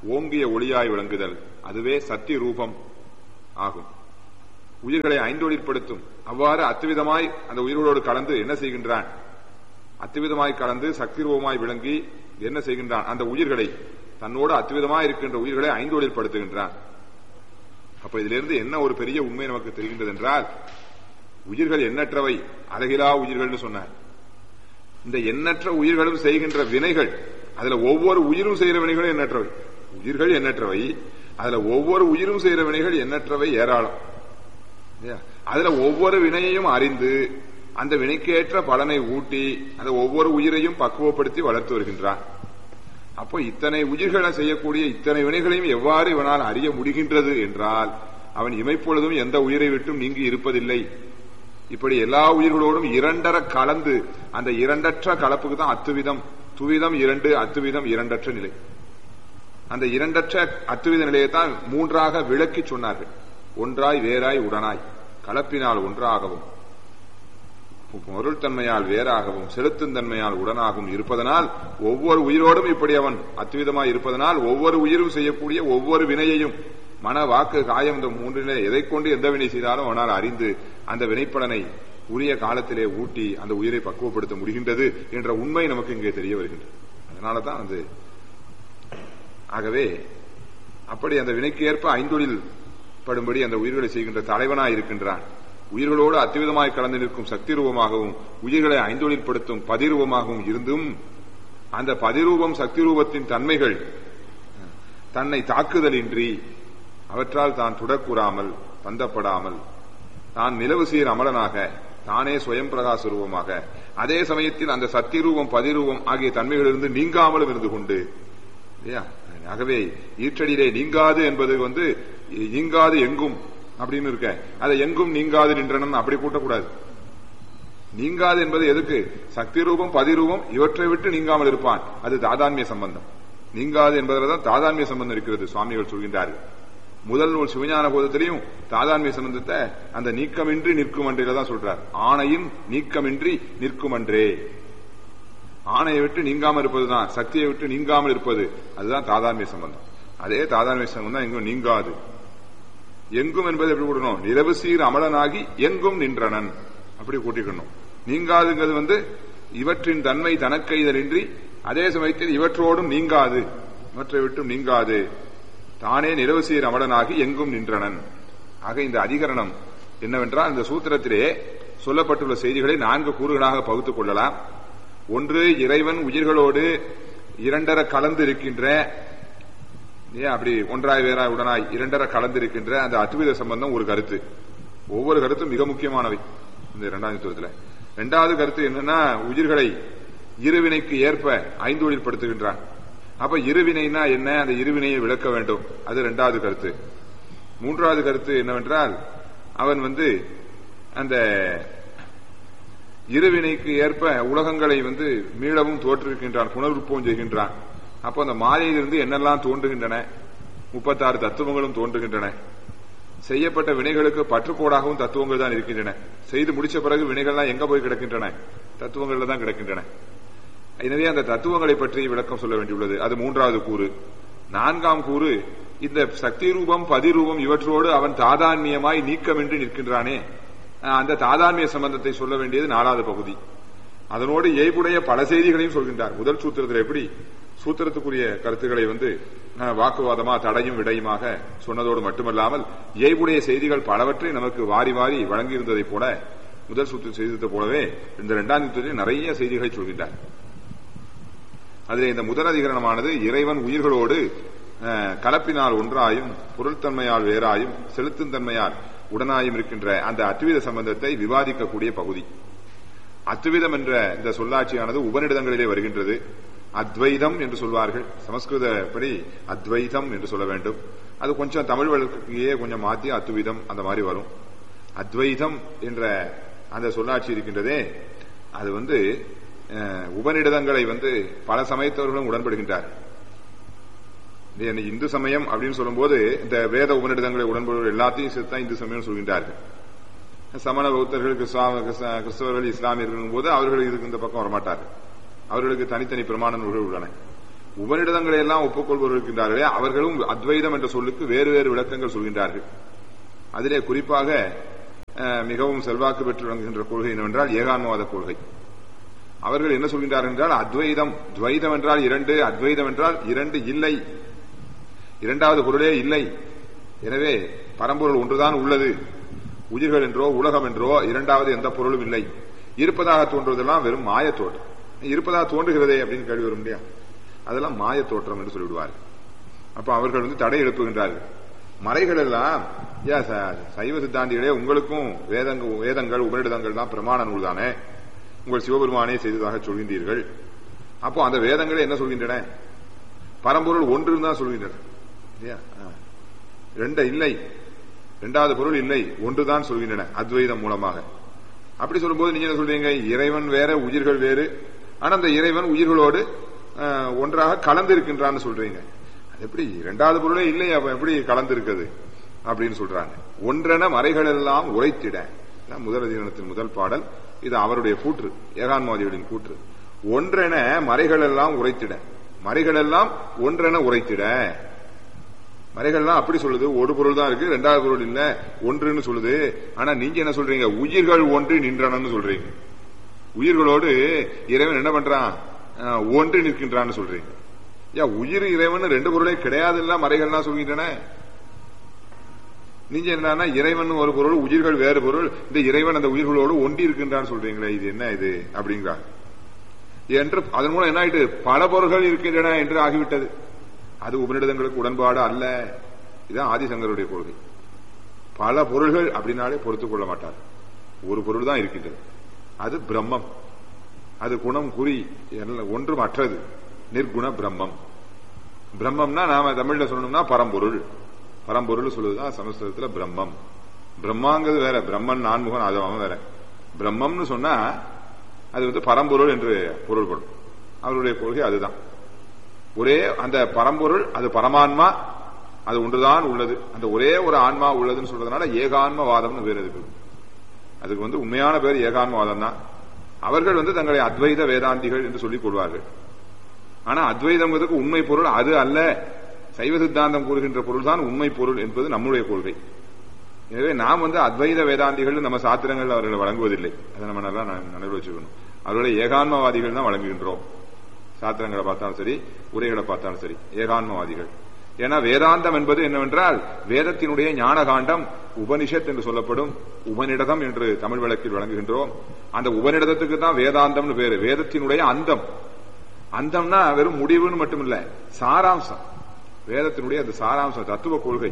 ஓங்கிய ஒளியாய் விளங்குதல் அதுவே சக்தி ரூபம் ஆகும் உயிர்களை ஐந்தொழிற்படுத்தும் அவ்வாறு அத்துவிதமாய் அந்த உயிர்களோடு கலந்து என்ன செய்கின்றான் அத்துவிதமாய் கலந்து சக்தி ரூபமாய் விளங்கி என்ன செய்கின்றான் அந்த உயிர்களை தன்னோடு அத்துவிதமாய் இருக்கின்ற உயிர்களை ஐந்தொழிற்படுத்துகின்றான் அப்ப இதிலிருந்து என்ன ஒரு பெரிய உண்மை நமக்கு தெரிகின்றது என்றால் உயிர்கள் எண்ணற்றவை அழகிலா உயிர்கள்னு சொன்னார் இந்த எண்ணற்ற உயிர்களும் செய்கின்ற வினைகள் அதுல ஒவ்வொரு உயிரும் செய்கிற வினைகளும் எண்ணற்றவை உயிர்கள் எண்ணற்றவை அதுல ஒவ்வொரு உயிரும் செய்கிற வினைகள் எண்ணற்றவை ஏராளம் இல்லையா? அதுல ஒவ்வொரு வினையையும் அறிந்து அந்த வினைக்கேற்ற பலனை ஊட்டி அந்த ஒவ்வொரு உயிரையும் பக்குவப்படுத்தி வளர்த்து வருகின்றான் அப்போ இத்தனை உயிர்களை செய்யக்கூடிய இத்தனை வினைகளையும் எவ்வாறு இவனால் அறிய முடிகின்றது என்றால் அவன் இமைப்பொழுதும் எந்த உயிரை விட்டும் நீங்கி இருப்பதில்லை இப்படி எல்லா உயிர்களோடும் இரண்டர கலந்து அந்த இரண்டற்ற கலப்புக்கு தான் அத்துவிதம் துவிதம் இரண்டு அத்துவிதம் இரண்டற்ற நிலை அந்த இரண்டற்ற அத்துவித நிலையை தான் மூன்றாக விளக்கி சொன்னார்கள் ஒன்றாய் வேறாய் உடனாய் கலப்பினால் ஒன்றாகவும் பொருள் தன்மையால் வேறாகவும் செலுத்தும் தன்மையால் உடனாகவும் இருப்பதனால் ஒவ்வொரு உயிரோடும் இப்படி அவன் அத்துவிதமாய் இருப்பதனால் ஒவ்வொரு உயிரும் செய்யக்கூடிய ஒவ்வொரு வினையையும் மன வாக்கு காயம் இந்த மூன்றிலே எதை கொண்டு எந்த வினை செய்தாலும் அவனால் அறிந்து அந்த வினைப்பலனை உரிய காலத்திலே ஊட்டி அந்த உயிரை பக்குவப்படுத்த முடிகின்றது என்ற உண்மை நமக்கு இங்கே தெரிய வருகின்றது அதனால தான் அது ஆகவே அப்படி அந்த வினைக்கு ஏற்ப ஐந்தொழில் படும்படி அந்த உயிர்களை செய்கின்ற தலைவனாய் இருக்கின்றான் உயிர்களோடு அத்திவிதமாய் கலந்து நிற்கும் சக்தி ரூபமாகவும் உயிர்களை ஐந்தொழிற்படுத்தும் பதிரூபமாகவும் இருந்தும் அந்த பதிரூபம் சக்தி ரூபத்தின் தன்மைகள் தன்னை தாக்குதலின்றி அவற்றால் தான் துடக்கூறாமல் பந்தப்படாமல் தான் நிலவு சீர் அமலனாக தானே சுயம் பிரகாச ரூபமாக அதே சமயத்தில் அந்த சக்தி ரூபம் பதிரூபம் ஆகிய தன்மைகளிலிருந்து நீங்காமலும் இருந்து கொண்டு இல்லையா ஆகவே ஈற்றடியிலே நீங்காது என்பது வந்து நீங்காது எங்கும் அப்படின்னு இருக்க அதை எங்கும் நீங்காது நின்றனன் அப்படி கூட்டக்கூடாது நீங்காது என்பது எதுக்கு சக்தி ரூபம் பதிரூபம் இவற்றை விட்டு நீங்காமல் இருப்பான் அது தாதான்மிய சம்பந்தம் நீங்காது என்பதில்தான் தாதான்மிய சம்பந்தம் இருக்கிறது சுவாமிகள் சொல்கின்றார்கள் முதல் நூல் சிவஞான போதத்திலையும் தாதான்மிய சம்பந்தத்தை அந்த நீக்கமின்றி நிற்கும் அன்றில தான் சொல்றார் ஆணையின் நீக்கமின்றி நிற்கும் அன்றே ஆணையை விட்டு நீங்காமல் இருப்பதுதான் சக்தியை விட்டு நீங்காமல் இருப்பது அதுதான் தாதான்மிய சம்பந்தம் அதே தாதான்மிய சம்பந்தம் தான் எங்கும் நீங்காது எங்கும் என்பது எப்படி கூடணும் நிலவு சீர் அமலனாகி எங்கும் நின்றனன் அப்படி கூட்டிக்கணும் நீங்காதுங்கிறது வந்து இவற்றின் தன்மை தனக்கைதலின்றி அதே சமயத்தில் இவற்றோடும் நீங்காது இவற்றை விட்டும் நீங்காது தானே நிலவு சீர் அமலனாகி எங்கும் நின்றனன் ஆக இந்த அதிகரணம் என்னவென்றால் இந்த சூத்திரத்திலே சொல்லப்பட்டுள்ள செய்திகளை நான்கு கூறுகளாக பகுத்துக் கொள்ளலாம் ஒன்று இறைவன் உயிர்களோடு இரண்டர கலந்து இருக்கின்ற ஏன் அப்படி ஒன்றாய் வேறாய் உடனாய் இரண்டர கலந்திருக்கின்ற அந்த அத்வித சம்பந்தம் ஒரு கருத்து ஒவ்வொரு கருத்தும் மிக முக்கியமானவை இந்த இரண்டாம் தத்துவத்தில் இரண்டாவது கருத்து என்னன்னா உயிர்களை இருவினைக்கு ஏற்ப ஐந்தொழில் படுத்துகின்றான் அப்ப இருவினைனா என்ன அந்த இருவினையை விளக்க வேண்டும் அது இரண்டாவது கருத்து மூன்றாவது கருத்து என்னவென்றால் அவன் வந்து அந்த இருவினைக்கு ஏற்ப உலகங்களை வந்து மீளவும் தோற்றுவிக்கின்றான் புனருற்பம் செய்கின்றான் அப்போ அந்த மாலையிலிருந்து என்னெல்லாம் தோன்றுகின்றன முப்பத்தாறு தத்துவங்களும் தோன்றுகின்றன செய்யப்பட்ட வினைகளுக்கு பற்றுக்கோடாகவும் தத்துவங்கள் தான் இருக்கின்றன செய்து முடிச்ச பிறகு வினைகள்லாம் எங்க போய் கிடக்கின்றன தத்துவங்கள்ல தான் கிடக்கின்றன எனவே அந்த தத்துவங்களை பற்றி விளக்கம் சொல்ல வேண்டியுள்ளது அது மூன்றாவது கூறு நான்காம் கூறு இந்த சக்தி ரூபம் பதிரூபம் இவற்றோடு அவன் தாதான்மியமாய் நீக்கமின்றி நிற்கின்றானே அந்த தாதான்மிய சம்பந்தத்தை சொல்ல வேண்டியது நாலாவது பகுதி அதனோடு ஏய்புடைய பல செய்திகளையும் சொல்கின்றார் முதல் சூத்திரத்தில் எப்படி சூத்திரத்துக்குரிய கருத்துக்களை வந்து வாக்குவாதமா தடையும் விடையுமாக சொன்னதோடு மட்டுமல்லாமல் ஏய்புடைய செய்திகள் பலவற்றை நமக்கு வாரி வாரி வழங்கியிருந்ததை போல முதல் சூத்திரம் செய்ததை போலவே இந்த இரண்டாம் சூத்திரத்தில் நிறைய செய்திகளை சொல்கின்றார் அதில் இந்த முதல் அதிகரணமானது இறைவன் உயிர்களோடு கலப்பினால் ஒன்றாயும் பொருள்தன்மையால் வேறாயும் செலுத்தும் தன்மையால் உடனாயும் இருக்கின்ற அந்த அத்வித சம்பந்தத்தை விவாதிக்கக்கூடிய பகுதி அத்விதம் என்ற இந்த சொல்லாட்சியானது உபநிடதங்களிலே வருகின்றது அத்வைதம் என்று சொல்வார்கள் சமஸ்கிருதப்படி அத்வைதம் என்று சொல்ல வேண்டும் அது கொஞ்சம் தமிழ் வழக்கையே கொஞ்சம் மாத்தி அத்விதம் அந்த மாதிரி வரும் அத்வைதம் என்ற அந்த சொல்லாட்சி இருக்கின்றதே அது வந்து உபநிடதங்களை வந்து பல சமயத்தவர்களும் உடன்படுகின்றார் இந்து சமயம் அப்படின்னு சொல்லும்போது இந்த வேத உபநிடதங்களை உடன்படுவது எல்லாத்தையும் சேர்த்தா இந்து சமயம் சொல்கின்றார்கள் சமண பௌத்தர்கள் கிறிஸ்தவர்கள் இஸ்லாமியர்கள் போது அவர்கள் இதுக்கு இந்த பக்கம் வரமாட்டார்கள் அவர்களுக்கு தனித்தனி பிரமாண நூல்கள் உள்ளன உபனிடதங்களை எல்லாம் ஒப்புக்கொள்பவர்கள் இருக்கின்றார்களே அவர்களும் அத்வைதம் என்ற சொல்லுக்கு வேறு வேறு விளக்கங்கள் சொல்கின்றார்கள் அதிலே குறிப்பாக அஹ், மிகவும் செல்வாக்கு பெற்று விளங்குகின்ற கொள்கை என்னவென்றால் ஏகான்மவாத கொள்கை அவர்கள் என்ன சொல்கின்றார்கள் என்றால் அத்வைதம் துவைதம் என்றால் இரண்டு அத்வைதம் என்றால் இரண்டு இல்லை இரண்டாவது பொருளே இல்லை எனவே பரம்பொருள் ஒன்றுதான் உள்ளது உயிர்கள் என்றோ உலகம் என்றோ இரண்டாவது எந்த பொருளும் இல்லை இருப்பதாக தோன்றுவதெல்லாம் வெறும் மாய தோற்றம் இருப்பதாக தோன்றுகிறதே அப்படின்னு கேள்வி வரும் இல்லையா அதெல்லாம் மாய தோற்றம் என்று சொல்லிவிடுவார்கள் அப்ப அவர்கள் வந்து தடை எழுப்புகின்றார்கள் மறைகள் எல்லாம் ஏன் ச- சைவ சித்தாந்திகளே உங்களுக்கும் வேதங்க வேதங்கள் உபரிடதங்கள் தான் பிரமாண நூல் தானே உங்கள் சிவபெருமானே செய்ததாக சொல்கின்றீர்கள் அப்போ அந்த வேதங்களே என்ன சொல்கின்றன பரம்பொருள் ஒன்று தான் சொல்கின்றன இல்லையா ஆ. ரெண்ட இல்லை இரண்டாவது பொருள் இல்லை ஒன்றுதான் சொல்கின்றன அத்வைதம் மூலமாக அப்படி சொல்லும்போது நீங்க என்ன சொல்றீங்க இறைவன் வேற உயிர்கள் வேறு ஆனா அந்த இறைவன் உயிர்களோடு ஆ, ஒன்றாக கலந்து இருக்கின்றான்னு சொல்றீங்க அது எப்படி இரண்டாவது பொருளே இல்லை அப்ப எப்படி கலந்து இருக்குது அப்படின்னு சொல்றாங்க ஒன்றென மறைகள் எல்லாம் உரைத்திட இதான் முதல் அதிகாரத்தின் முதல் பாடல் இது அவருடைய கூற்று ஏகான்மாதிகளின் கூற்று ஒன்றென மறைகள் எல்லாம் உரைத்திட மறைகள் எல்லாம் ஒன்றென உரைத்திட மறைகள்லாம் அப்படி சொல்லுது ஒரு பொருள் தான் இருக்கு ரெண்டாவது பொருள் இல்ல ஒன்றுன்னு சொல்லுது ஆனா நீங்க என்ன சொல்றீங்க உயிர்கள் ஒன்று நின்றனன்னு சொல்றீங்க உயிர்களோடு இறைவன் என்ன பண்றான் அஹ், ஒன்று நிற்கின்றான்னு சொல்றீங்க யா உயிர் இறைவன் ரெண்டு பொருளே கிடையாது இல்ல மறைகள்லாம் சொல்கின்றன நீங்க என்னன்னா இறைவன் ஒரு பொருள் உயிர்கள் வேறு பொருள் இந்த இறைவன் அந்த உயிர்களோடு ஒன்றி இருக்கின்றான்னு சொல்றீங்களே இது என்ன இது அப்படிங்கிறார் என்று அதன் மூலம் என்ன ஆயிட்டு பல பொருள்கள் இருக்கின்றன என்று ஆகிவிட்டது அது உபநிடதங்களுக்கு உடன்பாடு அல்ல இதுதான் ஆதிசங்கருடைய கொள்கை பல பொருள்கள் அப்படின்னாலே பொறுத்துக் கொள்ள மாட்டார் ஒரு பொருள் தான் இருக்கின்றது அது பிரம்மம் அது குணம் குறி எல்லாம் ஒன்றும் அற்றது நிர்குண பிரம்மம் பிரம்மம்னா நாம தமிழ்ல சொல்லணும்னா பரம்பொருள் பரம்பொருள் சொல்லுதுதான் சமஸ்கிருதத்துல பிரம்மம் பிரம்மாங்கிறது வேற பிரம்மன் நான்முகன் அது அவன் வேற பிரம்மம்னு சொன்னா அது வந்து பரம்பொருள் என்று பொருள்படும் அவருடைய கொள்கை அதுதான் ஒரே அந்த பரம்பொருள் அது பரமான்மா அது ஒன்றுதான் உள்ளது அந்த ஒரே ஒரு ஆன்மா உள்ளதுன்னு சொல்றதுனால ஏகான்மவாதம்னு பேர் அதுக்கு அதுக்கு வந்து உண்மையான பேர் ஏகான்மவாதம் தான் அவர்கள் வந்து தங்களை அத்வைத வேதாந்திகள் என்று சொல்லிக் கொள்வார்கள் ஆனா அத்வைதம்ங்கிறதுக்கு உண்மை பொருள் அது அல்ல சைவ சித்தாந்தம் கூறுகின்ற பொருள் தான் உண்மை பொருள் என்பது நம்முடைய கொள்கை எனவே நாம் வந்து அத்வைத வேதாந்திகள் நம்ம சாத்திரங்கள் அவர்களை வழங்குவதில்லை அதை நம்ம நல்லா ந- நினைவில் வச்சுக்கணும் அவர்களை ஏகான்மவாதிகள் தான் வழங்குகின்றோம் சாத்திரங்களை பார்த்தாலும் சரி உரைகளை பார்த்தாலும் சரி ஏகான்மவாதிகள் ஏன்னா வேதாந்தம் என்பது என்னவென்றால் வேதத்தினுடைய ஞானகாண்டம் உபனிஷத் என்று சொல்லப்படும் உபநிடதம் என்று தமிழ் வழக்கில் வழங்குகின்றோம் அந்த உபநிடதத்துக்கு தான் வேதாந்தம்னு பேரு வேதத்தினுடைய அந்தம் அந்தம்னா வெறும் முடிவுன்னு மட்டுமில்ல சாராம்சம் வேதத்தினுடைய அந்த சாராம்சம் தத்துவ கொள்கை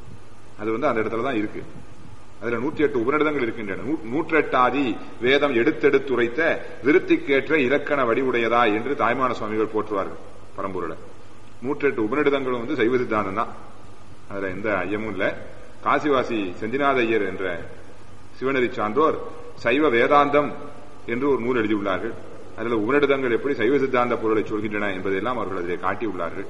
அது வந்து அந்த இடத்துல தான் இருக்கு அதுல நூற்றி எட்டு உபநிடதங்கள் இருக்கின்றன நூ- நூற்றெட்டாதி வேதம் எடுத்தெடுத்துரைத்த விருத்திக்கேற்ற இலக்கண வடிவுடையதா என்று தாய்மான சுவாமிகள் போற்றுவார்கள் பரம்பொருளை நூற்றெட்டு உபநிடதங்களும் வந்து சைவ சித்தாந்தம் தான் அதுல எந்த ஐயமும் இல்ல காசிவாசி செந்திநாத ஐயர் என்ற சிவநெறி சான்றோர் சைவ வேதாந்தம் என்று ஒரு நூல் எழுதியுள்ளார்கள் அதில் உபநிடதங்கள் எப்படி சைவ சித்தாந்த பொருளை சொல்கின்றன என்பதையெல்லாம் அவர்கள் அதிலே காட்டியுள்ளார்கள்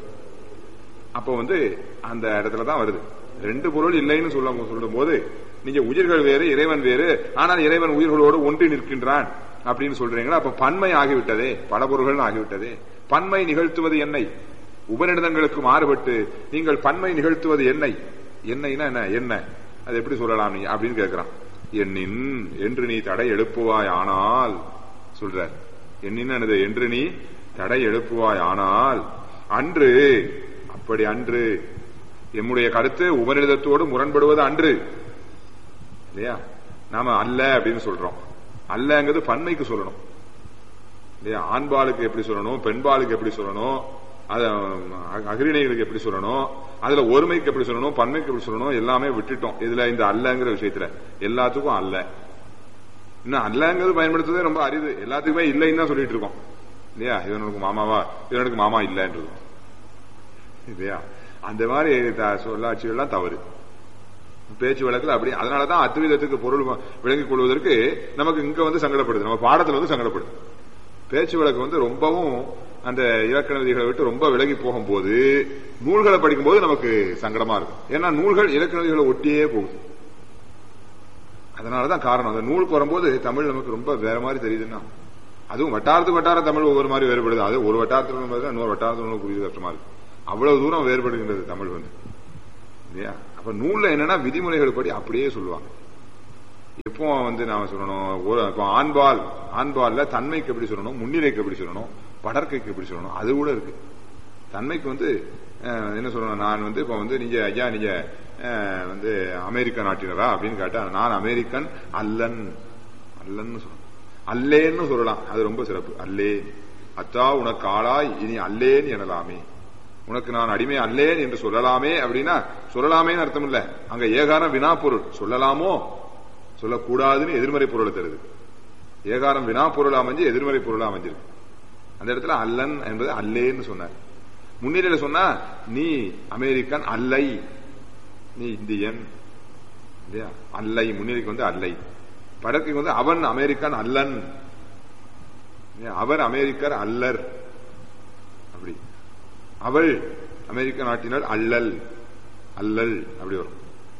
அப்போ வந்து அந்த இடத்துல தான் வருது ரெண்டு பொருள் இல்லைன்னு சொல்ல சொல்லும் போது நீங்க உயிர்கள் வேறு இறைவன் வேறு ஆனால் இறைவன் உயிர்களோடு ஒன்றி நிற்கின்றான் அப்படின்னு சொல்றீங்களா அப்ப பன்மை ஆகிவிட்டதே பல பொருள்கள் ஆகிவிட்டதே பன்மை நிகழ்த்துவது என்னை உபநிடதங்களுக்கு மாறுபட்டு நீங்கள் பன்மை நிகழ்த்துவது என்னை என்னைனா என்ன என்ன அது எப்படி சொல்லலாம் நீ அப்படின்னு கேட்கிறான் எண்ணின் என்று நீ தடை எழுப்புவாய் ஆனால் சொல்றார் எண்ணின் என்னது என்று நீ தடை எழுப்புவாய் ஆனால் அன்று அப்படி அன்று எம்முடைய கருத்து உபநிடதத்தோடு முரண்படுவது அன்று இல்லையா நாம அல்ல அப்படின்னு சொல்றோம் அல்லங்கிறது பன்மைக்கு சொல்லணும் இல்லையா ஆண்பாலுக்கு எப்படி சொல்லணும் பெண்பாலுக்கு எப்படி சொல்லணும் அது அஹ், அகிரிணைகளுக்கு எப்படி சொல்லணும் அதுல ஒருமைக்கு எப்படி சொல்லணும் பன்மைக்கு எப்படி சொல்லணும் எல்லாமே விட்டுட்டோம் இதுல இந்த அல்லங்கிற விஷயத்துல எல்லாத்துக்கும் அல்ல இன்னும் அல்லங்கிறது பயன்படுத்துறதே ரொம்ப அரிது எல்லாத்துக்குமே இல்லைன்னு தான் சொல்லிட்டு இருக்கோம் இல்லையா இவனுக்கு மாமாவா இவனுக்கு மாமா இல்லைன்னு இல்லையா அந்த மாதிரி த- சொல்லாட்சிகள்லாம் தவறு பேச்சு வழக்கில் அப்படி அதனாலதான் அத்வைதத்துக்கு பொருள் வ- விளங்கிக் கொள்வதற்கு நமக்கு இங்க வந்து சங்கடப்படுது நம்ம பாடத்துல வந்து சங்கடப்படுது பேச்சு வழக்கு வந்து ரொம்பவும் அந்த இலக்கண விதிகளை விட்டு ரொம்ப விலகி போகும்போது நூல்களை படிக்கும்போது நமக்கு சங்கடமா இருக்கும் ஏன்னா நூல்கள் இலக்கண விதிகளை ஒட்டியே போகுது அதனாலதான் காரணம் அந்த நூலுக்கு வரும்போது தமிழ் நமக்கு ரொம்ப வேற மாதிரி தெரியுதுன்னா அதுவும் வட்டாரத்துக்கு வட்டார தமிழ் ஒவ்வொரு மாதிரி வேறுபடுது அது ஒரு வட்டாரத்துல உள்ளது இன்னொரு வட்டாரத்துல உள்ள புரியுது கஷ்டமா இருக்கு அவ்வளவு தூரம் வேறுபடுகின்றது தமிழ் வந்து இல்லையா அப்ப நூல்ல என்னன்னா விதிமுறைகள் படி அப்படியே சொல்லுவாங்க எப்போ வந்து நாம சொல்லணும் ஒரு இப்போ ஆண்பால் ஆண்பால்ல தன்மைக்கு எப்படி சொல்லணும் முன்னிலைக்கு எப்படி சொல்லணும் படற்கைக்கு எப்படி சொல்லணும் அது கூட இருக்கு தன்மைக்கு வந்து அஹ், என்ன சொல்லணும் நான் வந்து இப்போ வந்து நீங்க ஐயா நீங்க அஹ், வந்து அமெரிக்க நாட்டினரா அப்படின்னு கேட்டா நான் அமெரிக்கன் அல்லன் அல்லன்னு சொல்லணும் அல்லேன்னு சொல்லலாம் அது ரொம்ப சிறப்பு அல்லே அத்தா உனக்கு ஆளாய் இனி அல்லேன் எனலாமே உனக்கு நான் அடிமை அல்லேன் என்று சொல்லலாமே அப்படின்னா சொல்லலாமேன்னு அர்த்தம் இல்ல அங்க ஏகாரம் வினா பொருள் சொல்லலாமோ சொல்லக்கூடாதுன்னு எதிர்மறை பொருளை தருது ஏகாரம் வினா பொருள் அமைஞ்சு எதிர்மறை பொருளா அமைஞ்சிருக்கு அந்த இடத்துல அல்லன் என்பது அல்லேன்னு சொன்னார் முன்னிலையில சொன்னா நீ அமெரிக்கன் அல்லை நீ இந்தியன் இல்லையா அல்லை முன்னிலைக்கு வந்து அல்லை படத்துக்கு வந்து அவன் அமெரிக்கன் அல்லன் இல்லையா? அவர் அமெரிக்கர் அல்லர் அப்படி அவள் அமெரிக்க நாட்டினர் அல்லல் அல்லல் அப்படி வரும்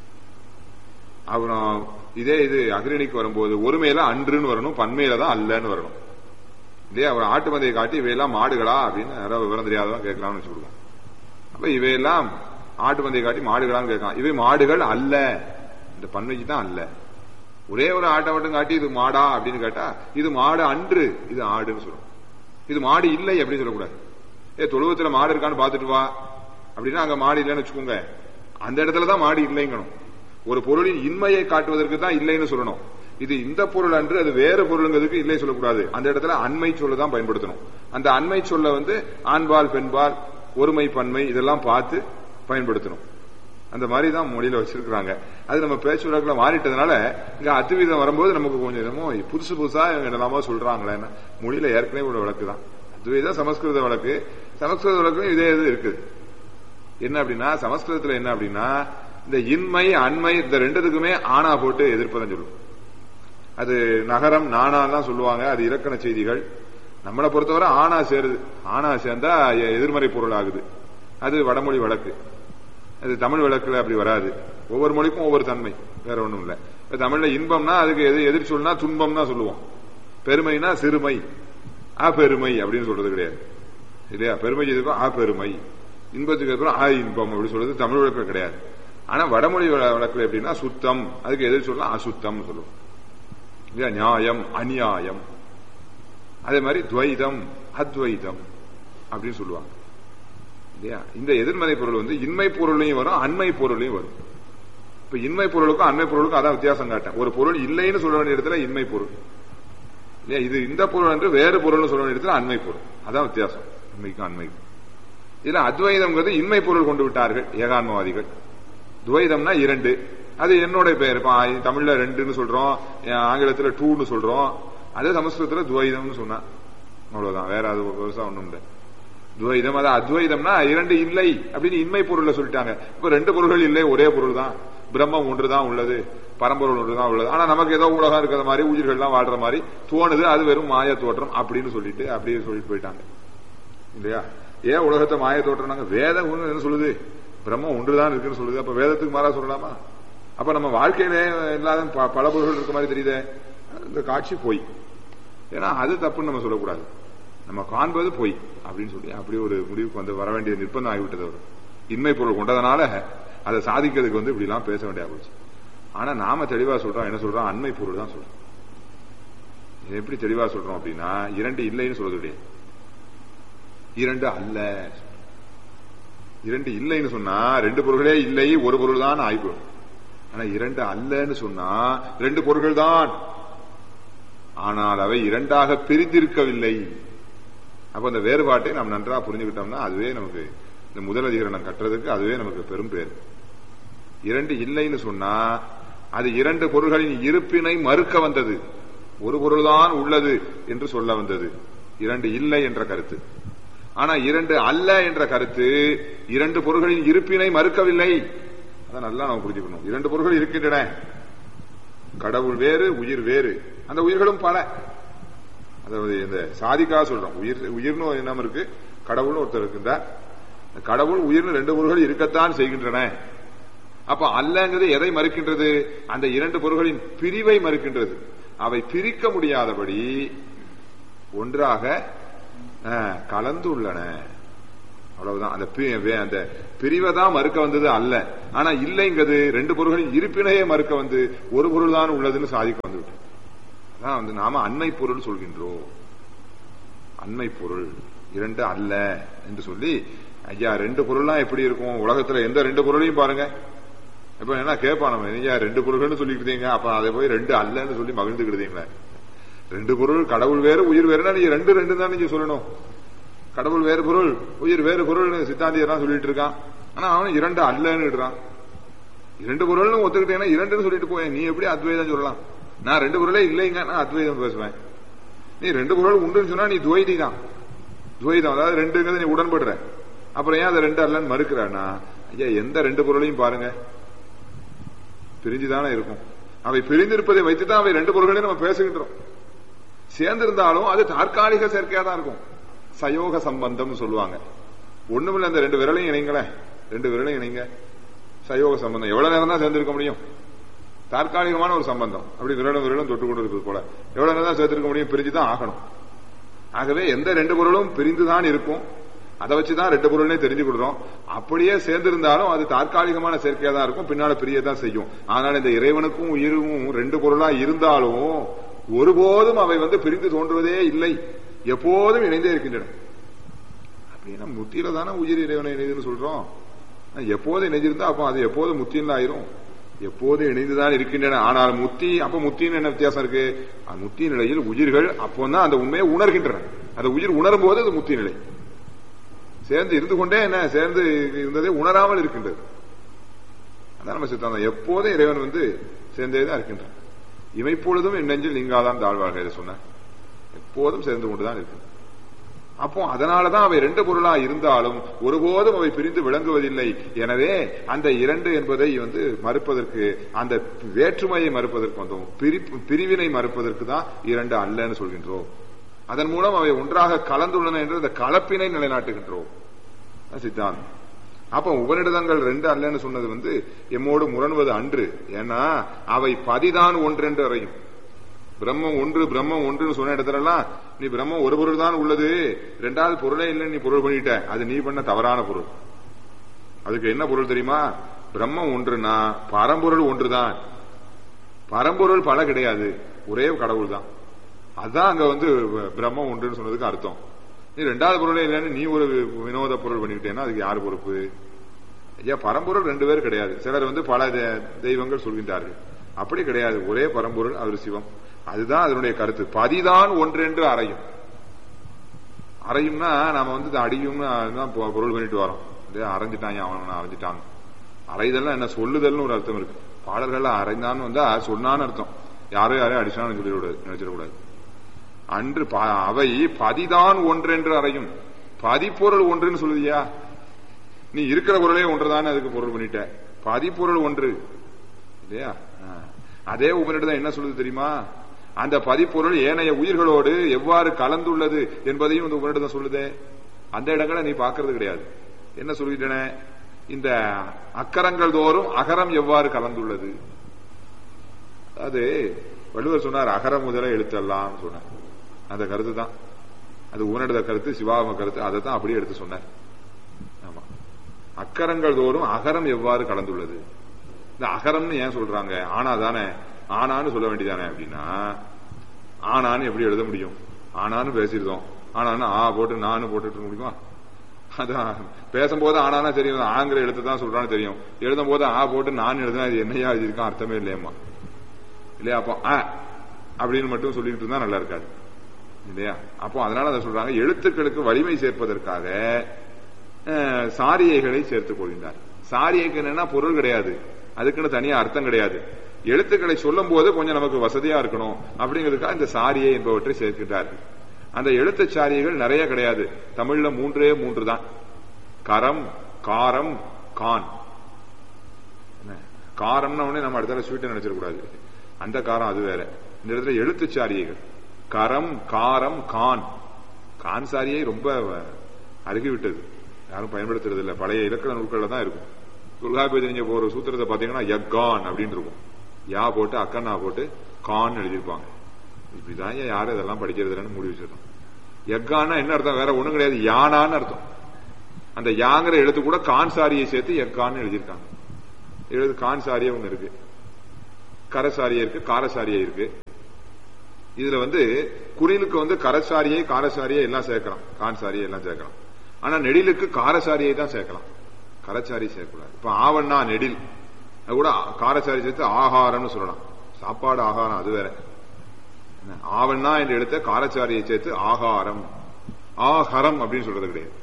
அப்புறம் இதே இது அகிரணிக்கு வரும்போது ஒருமையில அன்றுன்னு வரணும் பன்மையில தான் அல்லன்னு வரணும் இல்லையா அவர் ஆட்டு மந்தையை காட்டி இவையெல்லாம் மாடுகளா அப்படின்னு யாராவது விவரம் தெரியாதவன் கேட்கலாம்னு வச்சுருக்கோம் அப்ப இவையெல்லாம் ஆட்டு மந்தையை காட்டி மாடுகளான்னு கேட்கலாம் இவை மாடுகள் அல்ல இந்த பன்மைக்கு தான் அல்ல ஒரே ஒரு ஆட்டை மட்டும் காட்டி இது மாடா அப்படின்னு கேட்டா இது மாடு அன்று இது ஆடுன்னு சொல்லணும் இது மாடு இல்லை அப்படின்னு சொல்லக்கூடாது ஏ தொழுவத்துல மாடு இருக்கான்னு பாத்துட்டு வா அப்படின்னா அங்க மாடு இல்லைன்னு வச்சுக்கோங்க அந்த இடத்துல தான் மாடு இல்லைங்கணும் ஒரு பொருளின் இன்மையை காட்டுவதற்கு தான் இல்லைன்னு சொல்லணும் இது இந்த பொருள் அன்று அது வேற பொருளுங்கிறதுக்கு இல்லை சொல்லக்கூடாது அந்த இடத்துல அண்மை சொல்ல தான் பயன்படுத்தணும் அந்த அண்மை சொல்ல வந்து ஆண்பால் பெண்பால் ஒருமை பன்மை இதெல்லாம் பார்த்து பயன்படுத்தணும் அந்த மாதிரி தான் மொழியில வச்சிருக்கிறாங்க அது நம்ம பேச்சு வழக்குல மாறிட்டதுனால இங்க அத்துவீதம் வரும்போது நமக்கு கொஞ்சம் என்னமோ புதுசு புதுசா இவங்க என்னெல்லாமோ சொல்றாங்களே மொழியில ஏற்கனவே உள்ள வழக்கு தான் அத்வைதம் சமஸ்கிருத வழக்கு சமஸ்கிருத வழக்கும் இதே இது இருக்குது என்ன அப்படின்னா சமஸ்கிருதத்துல என்ன அப்படின்னா இந்த இன்மை அண்மை இந்த ரெண்டுத்துக்குமே ஆனா போட்டு எதிர்ப்பதான் சொல்லும் அது நகரம் நானாலாம் சொல்லுவாங்க அது இலக்கண செய்திகள் நம்மளை பொறுத்தவரை ஆனா சேருது ஆனா சேர்ந்தா எ- எதிர்மறை பொருள் ஆகுது அது வடமொழி வழக்கு அது தமிழ் வழக்குல அப்படி வராது ஒவ்வொரு மொழிக்கும் ஒவ்வொரு தன்மை வேற ஒண்ணும் இல்ல இப்ப தமிழ்ல இன்பம்னா அதுக்கு எது எதிர் சொல்னா துன்பம்னா சொல்லுவோம் பெருமைனா சிறுமை ஆ பெருமை அப்படின்னு சொல்றது கிடையாது இல்லையா பெருமை எதுக்கும் ஆ பெருமை இன்பத்துக்கு அப்புறம் ஆ இன்பம் அப்படி சொல்றது தமிழ் வழக்குல கிடையாது ஆனா வடமொழி வழ- வழக்குல எப்படின்னா சுத்தம் அதுக்கு எதிர் சொல்லலாம் அசுத்தம் சொல்லுவோம் இல்லையா நியாயம் அநியாயம் அதே மாதிரி துவைதம் அத்வைதம் அப்படின்னு சொல்லுவாங்க இல்லையா இந்த எதிர்மறை பொருள் வந்து இன்மை பொருளையும் வரும் அண்மை பொருளையும் வரும் இப்ப இன்மை பொருளுக்கும் அண்மை பொருளுக்கும் அதான் வித்தியாசம் காட்டேன் ஒரு பொருள் இல்லைன்னு சொல்ல வேண்டிய இடத்துல இன்மை பொருள் இல்லையா இது இந்த பொருள் என்று வேறு பொருள்னு சொல்ல வேண்டிய இடத்துல அண்மை பொருள் அதான் வித்தியாசம் உண்மைக்கும் அண்மைக்கும் இதுல அத்வைதம்ங்கிறது இன்மை பொருள் கொண்டு விட்டார்கள் ஏகான்மவாதிகள் துவைதம்னா இரண்டு அது என்னோட பெயர் இப்ப ஆ- தமிழ்ல ரெண்டுன்னு சொல்றோம் அஹ் ஆங்கிலத்துல டூன்னு சொல்றோம் அதே சமஸ்கிருதத்துல துவைதம்னு சொன்னா அவ்வளவுதான் வேற அது பெருசா ஒண்ணும் இல்லை துவைதம் அது அத்வைதம்னா இரண்டு இல்லை அப்படின்னு இன்மை பொருள்ல சொல்லிட்டாங்க இப்ப ரெண்டு பொருள்கள் இல்லை ஒரே பொருள் தான் பிரம்மம் ஒன்று தான் உள்ளது பரம்பொருள் ஒன்று தான் உள்ளது ஆனா நமக்கு ஏதோ உலகம் இருக்கிற மாதிரி உயிர்கள்லாம் வாழ்ற மாதிரி தோணுது அது வெறும் மாய தோற்றம் அப்படின்னு சொல்லிட்டு அப்படியே சொல்லிட்டு போயிட்டாங்க இல்லையா ஏன் உலகத்தை மாய தோற்றம்னாங்க வேதம் ஒண்ணு என்ன சொல்லுது பிரம்மம் ஒன்றுதான் இருக்குன்னு சொல்லுது அப்ப வேதத்துக்கு மாறா சொல்லலாமா அப்ப நம்ம வாழ்க்கையிலே இல்லாத ப- பல பொருள்கள் இருக்க மாதிரி தெரியுதே இந்த காட்சி பொய் ஏன்னா அது தப்புன்னு நம்ம சொல்லக்கூடாது நம்ம காண்பது பொய் அப்படின்னு சொல்லி அப்படி ஒரு முடிவுக்கு வந்து வர வேண்டிய நிர்பந்தம் ஆகிவிட்டது அவர் இன்மை பொருள் கொண்டதனால அதை சாதிக்கிறதுக்கு வந்து இப்படி எல்லாம் பேச வேண்டிய போச்சு ஆனா நாம தெளிவா சொல்றோம் என்ன சொல்றோம் அண்மை பொருள் தான் சொல்றோம் இது எப்படி தெளிவா சொல்றோம் அப்படின்னா இரண்டு இல்லைன்னு சொல்றது கிடையாது இரண்டு அல்ல இரண்டு இல்லைன்னு சொன்னா ரெண்டு பொருள்களே இல்லை ஒரு பொருள் தான் ஆய்வு ஆனா இரண்டு அல்லன்னு சொன்னா ரெண்டு பொருள்கள் தான் ஆனால் அவை இரண்டாக பிரிந்திருக்கவில்லை அப்ப அந்த வேறுபாட்டை நாம் நன்றாக புரிஞ்சுக்கிட்டோம்னா அதுவே நமக்கு இந்த முதல் அதிகரணம் கட்டுறதுக்கு அதுவே நமக்கு பெரும் பேர் இரண்டு இல்லைன்னு சொன்னா அது இரண்டு பொருள்களின் இருப்பினை மறுக்க வந்தது ஒரு பொருள்தான் உள்ளது என்று சொல்ல வந்தது இரண்டு இல்லை என்ற கருத்து ஆனா இரண்டு அல்ல என்ற கருத்து இரண்டு பொருள்களின் இருப்பினை மறுக்கவில்லை அதான் நல்லா நம்ம புரிஞ்சுக்கணும் இரண்டு பொருள்கள் இருக்கின்றன கடவுள் வேறு உயிர் வேறு அந்த உயிர்களும் பல அதாவது இந்த சாதிக்காக சொல்றோம் உயிர் உயிர்னு ஒரு இனம் இருக்கு கடவுள்னு ஒருத்தர் இருக்கின்றார் இந்த கடவுள் உயிர்னு ரெண்டு பொருள்கள் இருக்கத்தான் செய்கின்றன அப்ப அல்லங்கிறது எதை மறுக்கின்றது அந்த இரண்டு பொருள்களின் பிரிவை மறுக்கின்றது அவை பிரிக்க முடியாதபடி ஒன்றாக அஹ், கலந்துள்ளன அவ்வளவுதான் அந்த பி- வே- அந்த பிரிவை தான் மறுக்க வந்தது அல்ல ஆனா இல்லைங்கிறது ரெண்டு பொருள்களின் இருப்பினையே மறுக்க வந்து ஒரு பொருள் தான் உள்ளதுன்னு சாதிக்க வந்து விட்டு அதான் வந்து நாம அண்மை பொருள் சொல்கின்றோம் அண்மை பொருள் இரண்டு அல்ல என்று சொல்லி ஐயா ரெண்டு பொருள்லாம் எப்படி இருக்கும் உலகத்துல எந்த ரெண்டு பொருளையும் பாருங்க இப்ப என்ன கேட்பான் நம்ம ஐயா ரெண்டு பொருள்கள்னு சொல்லிட்டு இருந்தீங்க அப்ப அதை போய் ரெண்டு அல்லன்னு சொல்லி மகிழ்ந்துக்கிட்டீங்களே ரெண்டு பொருள் கடவுள் வேறு உயிர் வேறுனா நீங்க ரெண்டு ரெண்டு தான் நீங்க சொல்லணும் கடவுள் வேறு பொருள் உயிர் வேறு பொருள்னு சித்தாந்தியெல்லாம் சொல்லிட்டு இருக்கான் ஆனா அவன் இரண்டு அல்லன்னு இடுறான் இரண்டு பொருள்னு ஒத்துக்கிட்டேன்னா இரண்டுன்னு சொல்லிட்டு போய் நீ எப்படி அத்வைதம் சொல்லலாம் நான் ரெண்டு பொருளே இல்லைங்க நான் அத்வைதம் பேசுவேன் நீ ரெண்டு பொருள் உண்டுன்னு சொன்னா நீ துவைதி தான் துவைதம் அதாவது ரெண்டுங்கிறது நீ உடன்படுற அப்புறம் ஏன் அதை ரெண்டு அல்லன்னு மறுக்கிறானா ஐயா எந்த ரெண்டு பொருளையும் பாருங்க பிரிஞ்சுதானே இருக்கும் அவை பிரிந்திருப்பதை வைத்துதான் அவை ரெண்டு பொருள்களையும் நம்ம பேசுகின்றோம் சேர்ந்திருந்தாலும் அது தற்காலிக சேர்க்கையா தான் இருக்கும் சயோக சம்பந்தம் சொல்லுவாங்க ஒண்ணுமில்ல அந்த ரெண்டு விரலையும் இணைங்களேன் ரெண்டு விரலையும் இணைங்க சயோக சம்பந்தம் எவ்வளவு நேரம் தான் சேர்ந்திருக்க முடியும் தற்காலிகமான ஒரு சம்பந்தம் அப்படி விரலும் விரலும் தொட்டு கொண்டு இருக்கிறது போல எவ்வளவு நேரம் தான் சேர்த்திருக்க முடியும் பிரிஞ்சுதான் ஆகணும் ஆகவே எந்த ரெண்டு பொருளும் பிரிந்துதான் இருக்கும் அதை வச்சுதான் ரெண்டு பொருள்னே தெரிஞ்சு கொடுறோம் அப்படியே சேர்ந்திருந்தாலும் அது தற்காலிகமான சேர்க்கையா தான் இருக்கும் பின்னால பிரியதான் செய்யும் ஆனால் இந்த இறைவனுக்கும் உயிரும் ரெண்டு பொருளா இருந்தாலும் ஒருபோதும் அவை வந்து பிரிந்து தோன்றுவதே இல்லை எப்போதும் இணைந்தே இருக்கின்றன அப்படின்னா முத்தியில தானே உயிர் இறைவனை இணைதுன்னு சொல்றோம் எப்போது இணைஞ்சிருந்தா அப்போ அது எப்போது முத்தியில் ஆயிரும் எப்போதும் இணைந்துதான் இருக்கின்றன ஆனால் முத்தி அப்ப முத்தின்னு என்ன வித்தியாசம் இருக்கு அந்த முத்தி நிலையில் உயிர்கள் அப்போதான் அந்த உண்மையை உணர்கின்றன அந்த உயிர் உணரும் போது அது முத்தி நிலை சேர்ந்து இருந்து கொண்டே என்ன சேர்ந்து இருந்ததே உணராமல் இருக்கின்றது அதான் நம்ம சித்தாந்தம் எப்போதும் இறைவன் வந்து சேர்ந்தே தான் இருக்கின்றான் இமைப்பொழுதும் என் நெஞ்சில் நீங்காதான் தாழ்வாக இதை சொன்ன எப்போதும் சேர்ந்து கொண்டுதான் இருக்கு அப்போ அதனாலதான் அவை ரெண்டு பொருளா இருந்தாலும் ஒருபோதும் அவை பிரிந்து விளங்குவதில்லை எனவே அந்த இரண்டு என்பதை வந்து மறுப்பதற்கு அந்த வேற்றுமையை மறுப்பதற்கு வந்தோம் பிரி- பிரிவினை மறுப்பதற்கு தான் இரண்டு அல்லன்னு சொல்கின்றோம் அதன் மூலம் அவை ஒன்றாக கலந்துள்ளன என்று இந்த கலப்பினை நிலைநாட்டுகின்றோம் அதான் சித்தாந்தம் அப்ப உபநிடதங்கள் ரெண்டு அல்லன்னு சொன்னது வந்து எம்மோடு முரண்வது அன்று ஏன்னா அவை பதிதான் ஒன்றென்று அறையும் பிரம்மம் ஒன்று பிரம்மம் ஒன்றுன்னு சொன்ன இடத்துலலாம் நீ பிரம்மம் ஒரு பொருள் தான் உள்ளது ரெண்டாவது பொருளே இல்லைன்னு நீ பொருள் பண்ணிட்ட அது நீ பண்ண தவறான பொருள் அதுக்கு என்ன பொருள் தெரியுமா பிரம்மம் ஒன்றுனா பரம்பொருள் ஒன்றுதான் பரம்பொருள் பல கிடையாது ஒரே கடவுள் தான் அதான் அங்க வந்து பிரம்மம் ஒன்றுன்னு சொன்னதுக்கு அர்த்தம் நீ ரெண்டாவது பொருளே இல்லைன்னு நீ ஒரு வினோத பொருள் பண்ணிக்கிட்டேன்னா அதுக்கு யார் பொறுப்பு ஐயா பரம்பொருள் ரெண்டு பேர் கிடையாது சிலர் வந்து பல தெ- தெய்வங்கள் சொல்கின்றார்கள் அப்படி கிடையாது ஒரே பரம்பொருள் அவர் சிவம் அதுதான் அதனுடைய கருத்து பதிதான் ஒன்றென்று அறையும் அறையும்னா நாம வந்து இது அடியும்னு தான் பொ- பொருள் பண்ணிட்டு வரோம் இல்லையா அரைஞ்சிட்டாங்க அவன் அரைஞ்சிட்டான் அறைதல்லாம் என்ன சொல்லுதல்னு ஒரு அர்த்தம் இருக்கு பாடல்கள் அரைந்தான்னு வந்தா சொன்னான்னு அர்த்தம் யாரோ யாரையும் அடிச்சான்னு சொல்லிடக்கூடாது நினைச்சிடக்கூடாது அன்று ப- அவை பதிதான் ஒன்றென்று அறையும் பதிப்பொருள் ஒன்றுன்னு சொல்லுதியா நீ இருக்கிற பொருளே ஒன்றுதானே அதுக்கு பொருள் பண்ணிட்ட பதிப்பொருள் ஒன்று இல்லையா ஆ. அதே உபனிடம் என்ன சொல்லுது தெரியுமா அந்த பதிப்பொருள் ஏனைய உயிர்களோடு எவ்வாறு கலந்துள்ளது என்பதையும் இந்த உபனிடம் சொல்லுதே அந்த இடங்களை நீ பார்க்கிறது கிடையாது என்ன சொல்லிட்டன இந்த அக்கரங்கள் தோறும் அகரம் எவ்வாறு கலந்துள்ளது அது வள்ளுவர் சொன்னார் அகரம் முதல எழுத்தெல்லாம் சொன்னார் அந்த கருத்து தான் அது உன்னட கருத்து சிவாகம கருத்து அதை தான் அப்படியே எடுத்து சொன்னார் ஆமா அக்கரங்கள் தோறும் அகரம் எவ்வாறு கலந்துள்ளது இந்த அகரம்னு ஏன் சொல்றாங்க ஆனா தானே ஆனான்னு சொல்ல வேண்டியதானே அப்படின்னா ஆனான்னு எப்படி எழுத முடியும் ஆனான்னு பேசியிருந்தோம் ஆனான்னு ஆ போட்டு நானு போட்டுட்டு இருக்க முடியுமா அதான் பேசும்போது ஆனானா தெரியும் ஆங்கிற எழுத்து தான் சொல்றான்னு தெரியும் எழுதும் போது ஆ போட்டு நான் எழுதுனா இது என்னையா எழுதியிருக்கான் அர்த்தமே இல்லையம்மா இல்லையா அப்போ ஆ அப்படின்னு மட்டும் சொல்லிட்டு இருந்தா நல்லா இருக்காது இல்லையா அப்போ அதனால அதை சொல்றாங்க எழுத்துக்களுக்கு வலிமை சேர்ப்பதற்காக அஹ், சாரியைகளை சேர்த்துக் கொள்கின்றார் சாரியைக்கு என்னன்னா பொருள் கிடையாது அதுக்குன்னு தனியா அர்த்தம் கிடையாது எழுத்துக்களை சொல்லும் போது கொஞ்சம் நமக்கு வசதியா இருக்கணும் அப்படிங்கிறதுக்காக இந்த சாரியை என்பவற்றை சேர்க்கின்றார்கள் அந்த எழுத்து சாரியைகள் நிறைய கிடையாது தமிழ்ல மூன்றே மூன்று தான் கரம் காரம் கான் என்ன? காரம்னா உடனே நம்ம அடுத்த ஸ்வீட்டை நினைச்சிடக்கூடாது அந்த காரம் அது வேற இந்த இடத்துல எழுத்து சாரியைகள் கரம் காரம் கான் கான் சாரியை ரொம்ப அருகி விட்டது யாரும் பயன்படுத்துறது இல்ல பழைய இலக்கண நூல்கள்ல தான் இருக்கும் தொல்காப்பியத்தை நீங்க போற சூத்திரத்தை பாத்தீங்கன்னா யக்கான் அப்படின்னு இருக்கும் யா போட்டு அக்கன்னா போட்டு கான் எழுதியிருப்பாங்க இப்படிதான் ஏன் யாரும் இதெல்லாம் படிக்கிறது இல்லைன்னு மூடி வச்சிடணும் எக்கான்னா என்ன அர்த்தம் வேற ஒண்ணும் கிடையாது யானான்னு அர்த்தம் அந்த யாங்கிற எழுத்து கூட கான்சாரியை சேர்த்து எக்கான்னு எழுதியிருக்காங்க எழுது கான்சாரியா ஒண்ணு இருக்கு கரசாரியா இருக்கு காரசாரியா இருக்கு இதுல வந்து குறிலுக்கு வந்து கரசாரியை காரசாரியை எல்லாம் சேர்க்கலாம் கான்சாரியை எல்லாம் சேர்க்கலாம் ஆனா நெடிலுக்கு காரசாரியை தான் சேர்க்கலாம் கரச்சாரி சேர்க்கக்கூடாது இப்ப ஆவண்ணா நெடில் அது கூட காரச்சாரி சேர்த்து ஆகாரம்னு சொல்லலாம் சாப்பாடு ஆகாரம் அது வேற என்ன, ஆவண்ணா என்று எடுத்த காரச்சாரியை சேர்த்து ஆகாரம் ஆகரம் அப்படின்னு சொல்றது கிடையாது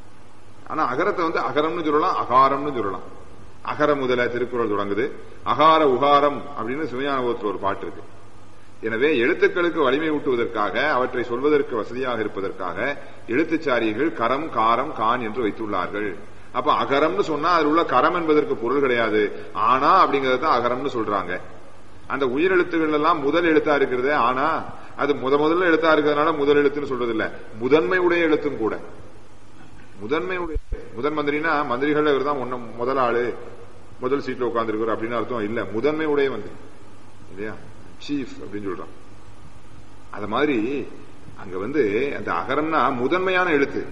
ஆனா அகரத்தை வந்து அகரம்னு சொல்லலாம் அகாரம்னு சொல்லலாம் அகர முதல திருக்குறள் தொடங்குது அகார உகாரம் அப்படின்னு சிவஞானபோத்தில் ஒரு பாட்டு இருக்கு எனவே எழுத்துக்களுக்கு வலிமை ஊட்டுவதற்காக அவற்றை சொல்வதற்கு வசதியாக இருப்பதற்காக எழுத்துச்சாரிகள் கரம் காரம் கான் என்று வைத்துள்ளார்கள் அப்ப அகரம்னு சொன்னா அதில் உள்ள கரம் என்பதற்கு பொருள் கிடையாது ஆனா அப்படிங்கறத தான் அகரம்னு சொல்றாங்க அந்த உயிரெழுத்துகள் எல்லாம் முதல் எழுத்தா இருக்கிறது ஆனா அது முத முதல்ல எழுத்தா இருக்கிறதுனால முதல் எழுத்துன்னு சொல்றது இல்ல முதன்மை உடைய எழுத்தும் கூட முதன்மை உடைய முதன் மந்திரினா மந்திரிகள் இவர் தான் ஒன்னு முதல் ஆளு முதல் சீட்ல உட்கார்ந்து அப்படின்னு அர்த்தம் இல்ல முதன்மை உடைய மந்திரி இல்லையா சீஃப் அப்படின்னு சொல்றான் அது மாதிரி அங்க வந்து அந்த அகரம்னா முதன்மையான எழுத்து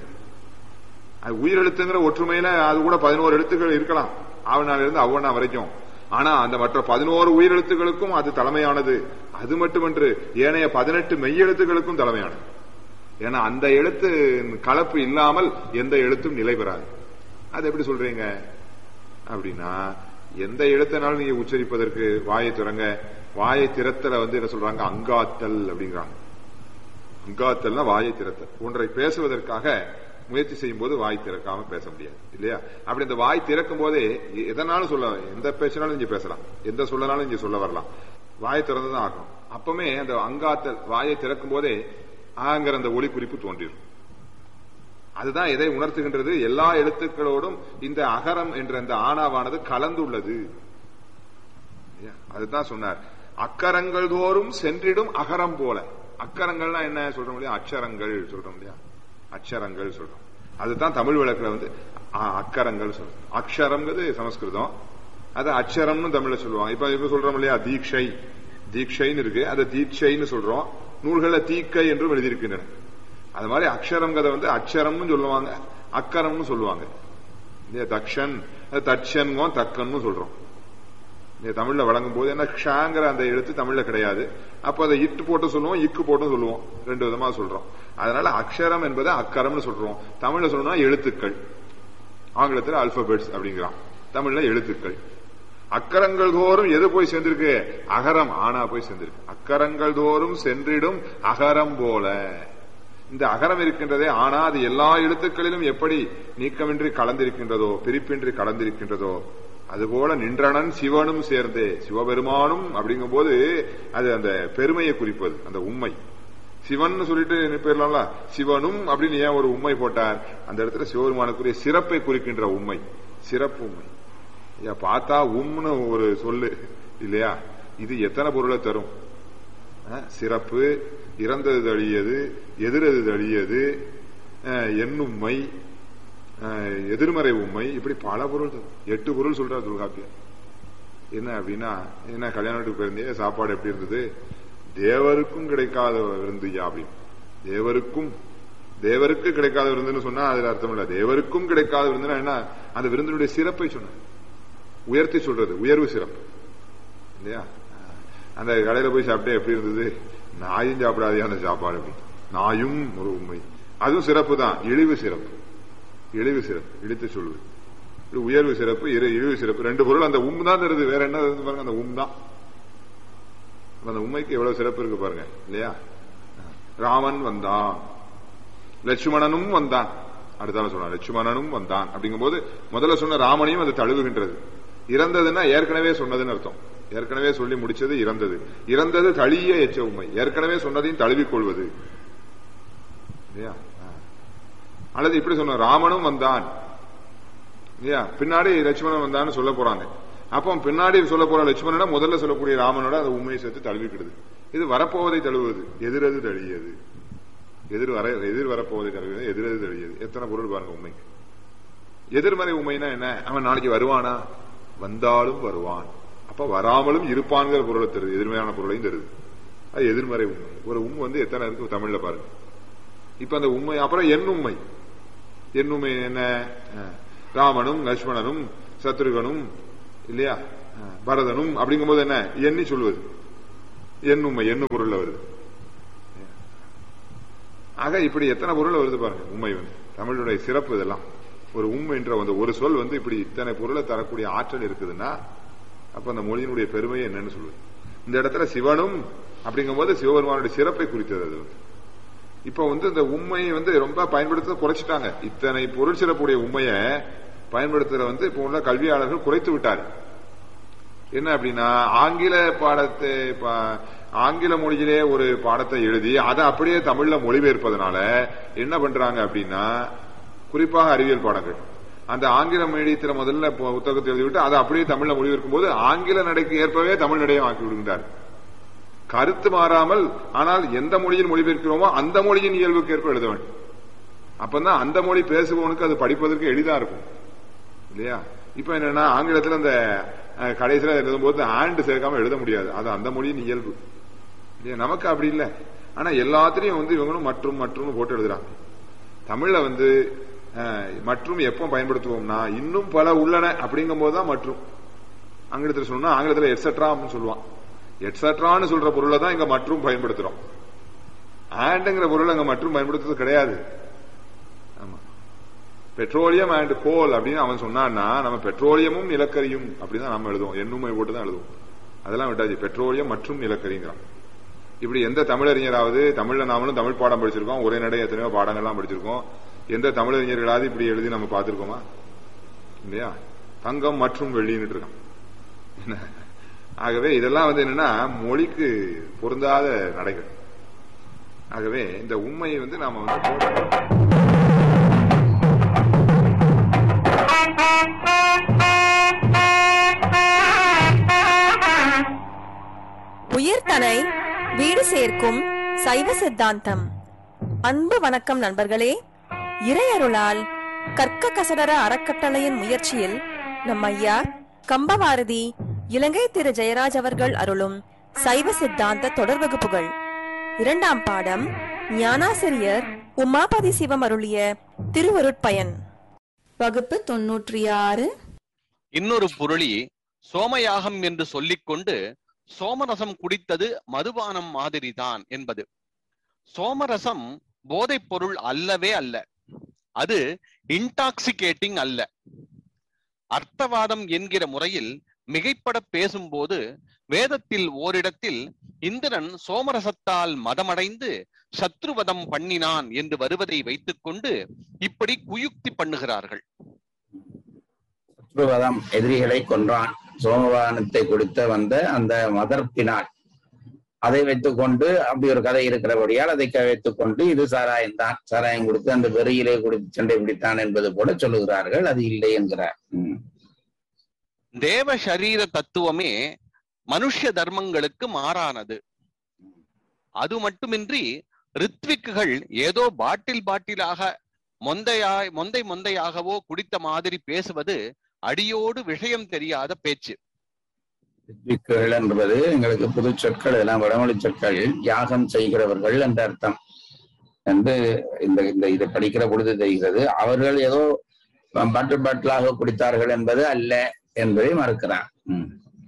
அது உயிரெழுத்துங்கிற ஒற்றுமையில அது கூட பதினோரு எழுத்துக்கள் இருக்கலாம் ஆவணால இருந்து அவ்வண்ணா வரைக்கும் ஆனா அந்த மற்ற பதினோரு உயிரெழுத்துக்களுக்கும் அது தலைமையானது அது மட்டுமன்று ஏனைய பதினெட்டு மெய்யெழுத்துக்களுக்கும் தலைமையானது ஏன்னா அந்த எழுத்து கலப்பு இல்லாமல் எந்த எழுத்தும் நிலை பெறாது அது எப்படி சொல்றீங்க அப்படின்னா எந்த எழுத்தினாலும் நீங்க உச்சரிப்பதற்கு வாயை திறங்க வாயை திறத்தல வந்து என்ன சொல்றாங்க அங்காத்தல் அப்படிங்கிறாங்க அங்காத்தல்னா வாயை திறத்தல் ஒன்றை பேசுவதற்காக முயற்சி செய்யும் போது வாய் திறக்காம பேச முடியாது இல்லையா அப்படி இந்த வாய் திறக்கும் போதே எதனாலும் சொல்ல எந்த பேசினாலும் இங்க பேசலாம் எந்த சொல்லனாலும் இங்க சொல்ல வரலாம் வாயை திறந்துதான் ஆகணும் அப்பவுமே அந்த அங்காத்தல் வாயை திறக்கும் போதே ஆங்கிற அந்த ஒளி குறிப்பு தோன்றிடும் அதுதான் எதை உணர்த்துகின்றது எல்லா எழுத்துக்களோடும் இந்த அகரம் என்ற அந்த ஆணாவானது கலந்துள்ளது இல்லையா? அதுதான் சொன்னார் அக்கரங்கள் தோறும் சென்றிடும் அகரம் போல அக்கரங்கள்னா என்ன சொல்றோம் இல்லையா அக்ஷரங்கள் சொல்றோம் இல்லையா அக்ஷரங்கள் சொல்றோம் அதுதான் தமிழ் விளக்குல வந்து ஆ, அக்கரங்கள் சொல்றோம் அக்ஷரம்ங்கிறது சமஸ்கிருதம் அது அக்ஷரம்னு தமிழ்ல சொல்லுவாங்க இப்ப இப்ப சொல்றோம் இல்லையா தீட்சை தீட்சைன்னு இருக்கு அதை தீட்சைன்னு சொல்றோம் நூல்களை தீக்கை என்றும் எழுதியிருக்கின்றன அது மாதிரி அக்ஷரங்கிறத வந்து அக்ஷரம்னு சொல்லுவாங்க அக்கரம்னு சொல்லுவாங்க இல்லையா தக்ஷன் அது தட்சன்கோ தக்கன்னு சொல்றோம் இல்லையா தமிழ்ல வழங்கும் போது என்ன க்ஷாங்கிற அந்த எழுத்து தமிழ்ல கிடையாது அப்ப அதை இட்டு போட்டு சொல்லுவோம் இக்கு போட்டு சொல்லுவோம் ரெண்டு விதமா சொல்றோம் அதனால அக்ஷரம் என்பதை அக்கரம்னு சொல்றோம் தமிழ்ல சொல்லணும்னா எழுத்துக்கள் ஆங்கிலத்தில் அல்பபெட்ஸ் அப்படிங்கிறான் தமிழ்ல எழுத்துக்கள் அக்கரங்கள் தோறும் எது போய் சேர்ந்திருக்கு அகரம் ஆனா போய் சேர்ந்திருக்கு அக்கரங்கள் தோறும் சென்றிடும் அகரம் போல இந்த அகரம் இருக்கின்றதே ஆனா அது எல்லா எழுத்துக்களிலும் எப்படி நீக்கமின்றி கலந்திருக்கின்றதோ பிரிப்பின்றி கலந்திருக்கின்றதோ அதுபோல நின்றனன் சிவனும் சேர்ந்தே சிவபெருமானும் அப்படிங்கும் போது அது அந்த பெருமையை குறிப்பது அந்த உண்மை சிவன் சொல்லிட்டு போயிடலாம்ல சிவனும் அப்படின்னு ஏன் ஒரு உண்மை போட்டார் அந்த இடத்துல சிவபெருமானுக்குரிய சிறப்பை குறிக்கின்ற உண்மை சிறப்பு உண்மை ஐயா பார்த்தா உம்னு ஒரு சொல்லு இல்லையா இது எத்தனை பொருளை தரும் அஹ், சிறப்பு இறந்தது தழியது எதிரது தழியது அஹ், எண்ணும்மை அஹ், எதிர்மறை உண்மை இப்படி பல பொருள் தரும் எட்டு பொருள் சொல்றார் தொல்காப்பியர் என்ன அப்படின்னா என்ன கல்யாண வீட்டுக்கு போயிருந்தே சாப்பாடு எப்படி இருந்தது தேவருக்கும் கிடைக்காத விருந்துயா அப்படின்னு தேவருக்கும் தேவருக்கு கிடைக்காத விருந்துன்னு சொன்னா அதுல அர்த்தம் இல்ல தேவருக்கும் கிடைக்காத விருந்துன்னா என்ன அந்த விருந்தினுடைய சிறப்பை சொன்ன உயர்த்தி சொல்றது உயர்வு சிறப்பு இல்லையா அந்த கடையில போய் சாப்பிட்டே எப்படி இருந்தது நாயும் சாப்பிடாதே அந்த சாப்பாடு அப்படி நாயும் ஒரு உண்மை அதுவும் சிறப்பு தான் இழிவு சிறப்பு இழிவு சிறப்பு இழித்து சொல்வது இது உயர்வு சிறப்பு இரு- இழிவு சிறப்பு ரெண்டு பொருள் அந்த உம் தான் தருது வேற என்ன தருது பாருங்க அந்த உம் தான் அப்ப அந்த உண்மைக்கு எவ்வளவு சிறப்பு இருக்கு பாருங்க இல்லையா ராமன் வந்தான் லட்சுமணனும் வந்தான் அடுத்தால சொன்னான் லட்சுமணனும் வந்தான் அப்படிங்கும்போது முதல்ல சொன்ன ராமனையும் அது தழுவுகின்றது இறந்ததுன்னா ஏற்கனவே சொன்னதுன்னு அர்த்தம் ஏற்கனவே சொல்லி முடிச்சது இறந்தது இறந்தது தழிய எச்ச உண்மை ஏற்கனவே சொன்னதையும் தழுவிக் கொள்வது இல்லையா ஆ. அல்லது இப்படி சொன்ன ராமனும் வந்தான் இல்லையா பின்னாடி லட்சுமணன் வந்தான்னு சொல்ல போறாங்க அப்போ பின்னாடி சொல்ல போற லட்சுமணனா முதல்ல சொல்லக்கூடிய ராமனோட அந்த உண்மையை சேர்த்து தழுவிக்கிடுது இது வரப்போவதை தழுவுவது எதிரது தழியது எதிர் வர எதிர் வரப்போவதை தழுவுவது எதிரது தழியது எத்தனை பொருள் பாருங்க உண்மைக்கு எதிர்மறை உண்மைனா என்ன அவன் நாளைக்கு வருவானா வந்தாலும் வருவான் அப்ப வராமலும் இருப்பான்கிற பொருளை தருது எதிர்மையான பொருளையும் தருது அது எதிர்மறை உண்மை ஒரு உண்மை வந்து எத்தனை இருக்கு தமிழ்ல பாருங்க இப்ப அந்த உண்மை அப்புறம் என் உண்மை என் உண்மை என்ன அஹ், ராமனும் லட்சுமணனும் சத்ருகனும் இல்லையா அஹ், பரதனும் அப்படிங்கும்போது என்ன எண்ணி சொல்வது என் உண்மை எண்ணு பொருள்ல வருது ஆக இப்படி எத்தனை பொருள் வருது பாருங்க உண்மை வந்து தமிழுடைய சிறப்பு இதெல்லாம் ஒரு உண்மை என்ற அந்த ஒரு சொல் வந்து இப்படி இத்தனை பொருளை தரக்கூடிய ஆற்றல் இருக்குதுன்னா அப்ப அந்த மொழியினுடைய பெருமை என்னன்னு சொல்லுது இந்த இடத்துல சிவனும் அப்படிங்கும்போது சிவபெருமானுடைய சிறப்பை குறித்தது அது வந்து இப்ப வந்து இந்த உண்மையை வந்து ரொம்ப பயன்படுத்த குறைச்சிட்டாங்க இத்தனை பொருள் சிறப்புடைய உண்மையை பயன்படுத்துற வந்து இப்ப உள்ள கல்வியாளர்கள் குறைத்து விட்டார் என்ன அப்படின்னா ஆங்கில பாடத்தை பா- ஆங்கில மொழியிலே ஒரு பாடத்தை எழுதி அதை அப்படியே தமிழ்ல மொழிபெயர்ப்பதனால என்ன பண்றாங்க அப்படின்னா குறிப்பாக அறிவியல் பாடங்கள் அந்த ஆங்கில மீடியத்துல முதல்ல பு- புத்தகத்தை எழுதிவிட்டு அதை அப்படியே தமிழ்ல மொழிபெயர்க்கும் போது ஆங்கில நடைக்கு ஏற்பவே தமிழ் நடையை ஆக்கி விடுகின்றார் கருத்து மாறாமல் ஆனால் எந்த மொழியில் மொழிபெயர்க்கிறோமோ அந்த மொழியின் இயல்புக்கு ஏற்ப எழுத வேண்டும் அப்பதான் அந்த மொழி பேசுபவனுக்கு அது படிப்பதற்கு எளிதா இருக்கும் இல்லையா இப்ப என்னன்னா ஆங்கிலத்துல அந்த அஹ், கடைசியில எழுதும்போது ஆண்டு சேர்க்காம எழுத முடியாது அது அந்த மொழியின் இயல்பு இல்லையா நமக்கு அப்படி இல்லை ஆனா எல்லாத்திலையும் வந்து இவங்களும் மற்றும் மற்றும் போட்டு எழுதுறாங்க தமிழ்ல வந்து அஹ், மற்றும் எப்போ பயன்படுத்துவோம்னா இன்னும் பல உள்ளன அப்படிங்கும் போதுதான் மற்றும் ஆங்கிலத்தில் சொன்னா ஆங்கிலத்தில் எட்ஸெட்ரா அப்படின்னு சொல்லுவான் எட்ஸெட்ரான்னு சொல்ற பொருளை தான் இங்க மற்றும் பயன்படுத்துறோம் ஆண்டுங்கிற பொருள் அங்க மற்றும் பயன்படுத்துறது கிடையாது ஆமா பெட்ரோலியம் அண்ட் கோல் அப்படின்னு அவன் சொன்னான்னா நம்ம பெட்ரோலியமும் நிலக்கரியும் அப்படின்னு தான் நம்ம எழுதுவோம் எண்ணுமை போட்டு தான் எழுதுவோம் அதெல்லாம் விட்டாச்சு பெட்ரோலியம் மற்றும் நிலக்கரிங்கிறான் இப்படி எந்த தமிழறிஞராவது தமிழ்ல நாமளும் தமிழ் பாடம் படிச்சிருக்கோம் ஒரே நடை எத்தனையோ பாடங்கள்லாம் படிச்சிருக்கோம் எந்த தமிழறிஞர்களாவது இப்படி எழுதி நம்ம பார்த்திருக்கோமா இல்லையா தங்கம் மற்றும் வெள்ளின்னு இருக்கான் என்ன? ஆகவே இதெல்லாம் வந்து என்னன்னா மொழிக்கு பொருந்தாத நடைகள் ஆகவே இந்த உண்மையை வந்து நாம வந்து போடணும்.
உயிர்தனை வீடு சேர்க்கும் சைவ சித்தாந்தம் அன்பு வணக்கம் நண்பர்களே இறையருளால் கற்க கசடர அறக்கட்டளையின் முயற்சியில் நம் ஐயா கம்பவாரதி இலங்கை திரு ஜெயராஜ் அவர்கள் அருளும் சைவ சித்தாந்த தொடர் வகுப்புகள் இரண்டாம் பாடம் ஞானாசிரியர் உமாபதி சிவம் அருளிய திருவருட்பயன் வகுப்பு தொன்னூற்றி ஆறு
இன்னொரு புரளி சோமயாகம் என்று சொல்லிக்கொண்டு சோமரசம் குடித்தது மதுபானம் மாதிரிதான் என்பது சோமரசம் போதைப் பொருள் அல்லவே அல்ல அது இன்டாக்சிகேட்டிங் அல்ல அர்த்தவாதம் என்கிற முறையில் மிகைப்பட பேசும்போது வேதத்தில் ஓரிடத்தில் இந்திரன் சோமரசத்தால் மதமடைந்து சத்ருவதம் பண்ணினான் என்று வருவதை வைத்துக்கொண்டு இப்படி குயுக்தி பண்ணுகிறார்கள்
சத்ருவதம் எதிரிகளை கொன்றான் சோமவானத்தை கொடுத்த வந்த அந்த மதர்ப்பினால் அதை வைத்துக்கொண்டு அப்படி ஒரு கதை இருக்கிறபடியால் அதை க- வைத்துக்கொண்டு இது சாராயம் தான் சாராயம் கொடுத்து அந்த வெறியிலே குடித்து சண்டை பிடித்தான் என்பது போல சொல்லுகிறார்கள் அது இல்லை என்கிறார் ம்.
தேவ சரீர தத்துவமே மனுஷ்ய தர்மங்களுக்கு மாறானது அது மட்டுமின்றி ரித்விக்குகள் ஏதோ பாட்டில் பாட்டிலாக மொந்தையாய் மொந்தை மொந்தையாகவோ குடித்த மாதிரி பேசுவது அடியோடு விஷயம் தெரியாத பேச்சு
ரித்விக்குகள் என்பது எங்களுக்கு புது சொற்கள் எல்லாம் வடமொழி சொற்கள் யாகம் செய்கிறவர்கள் என்ற அர்த்தம் என்று இந்த இந்த இதை படிக்கிற பொழுது தெரிகிறது அவர்கள் ஏதோ பாட்டில் பாட்டிலாக குடித்தார்கள் என்பது அல்ல என்பதை மறுக்கிறான் ம்.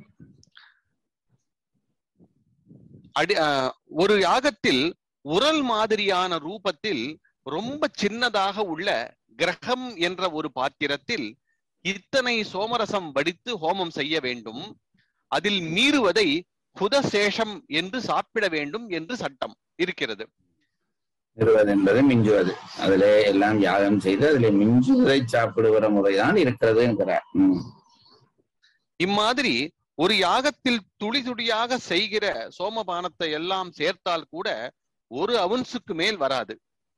அடி அஹ், ஒரு யாகத்தில் உரல் மாதிரியான ரூபத்தில் ரொம்ப சின்னதாக உள்ள கிரகம் என்ற ஒரு பாத்திரத்தில் இத்தனை சோமரசம் வடித்து ஹோமம் செய்ய வேண்டும் அதில் மீறுவதை புதசேஷம் என்று சாப்பிட வேண்டும் என்று சட்டம் இருக்கிறது
இருவது என்பது மிஞ்சுவது அதிலே எல்லாம் யாகம் செய்து அதிலே மிஞ்சுவதை சாப்பிடுகிற முறைதான் இருக்கிறது என்கிறார் ம்.
இம்மாதிரி ஒரு யாகத்தில் துளி துளியாக செய்கிற சோமபானத்தை எல்லாம் சேர்த்தால் கூட ஒரு அவுன்ஸுக்கு மேல் வராது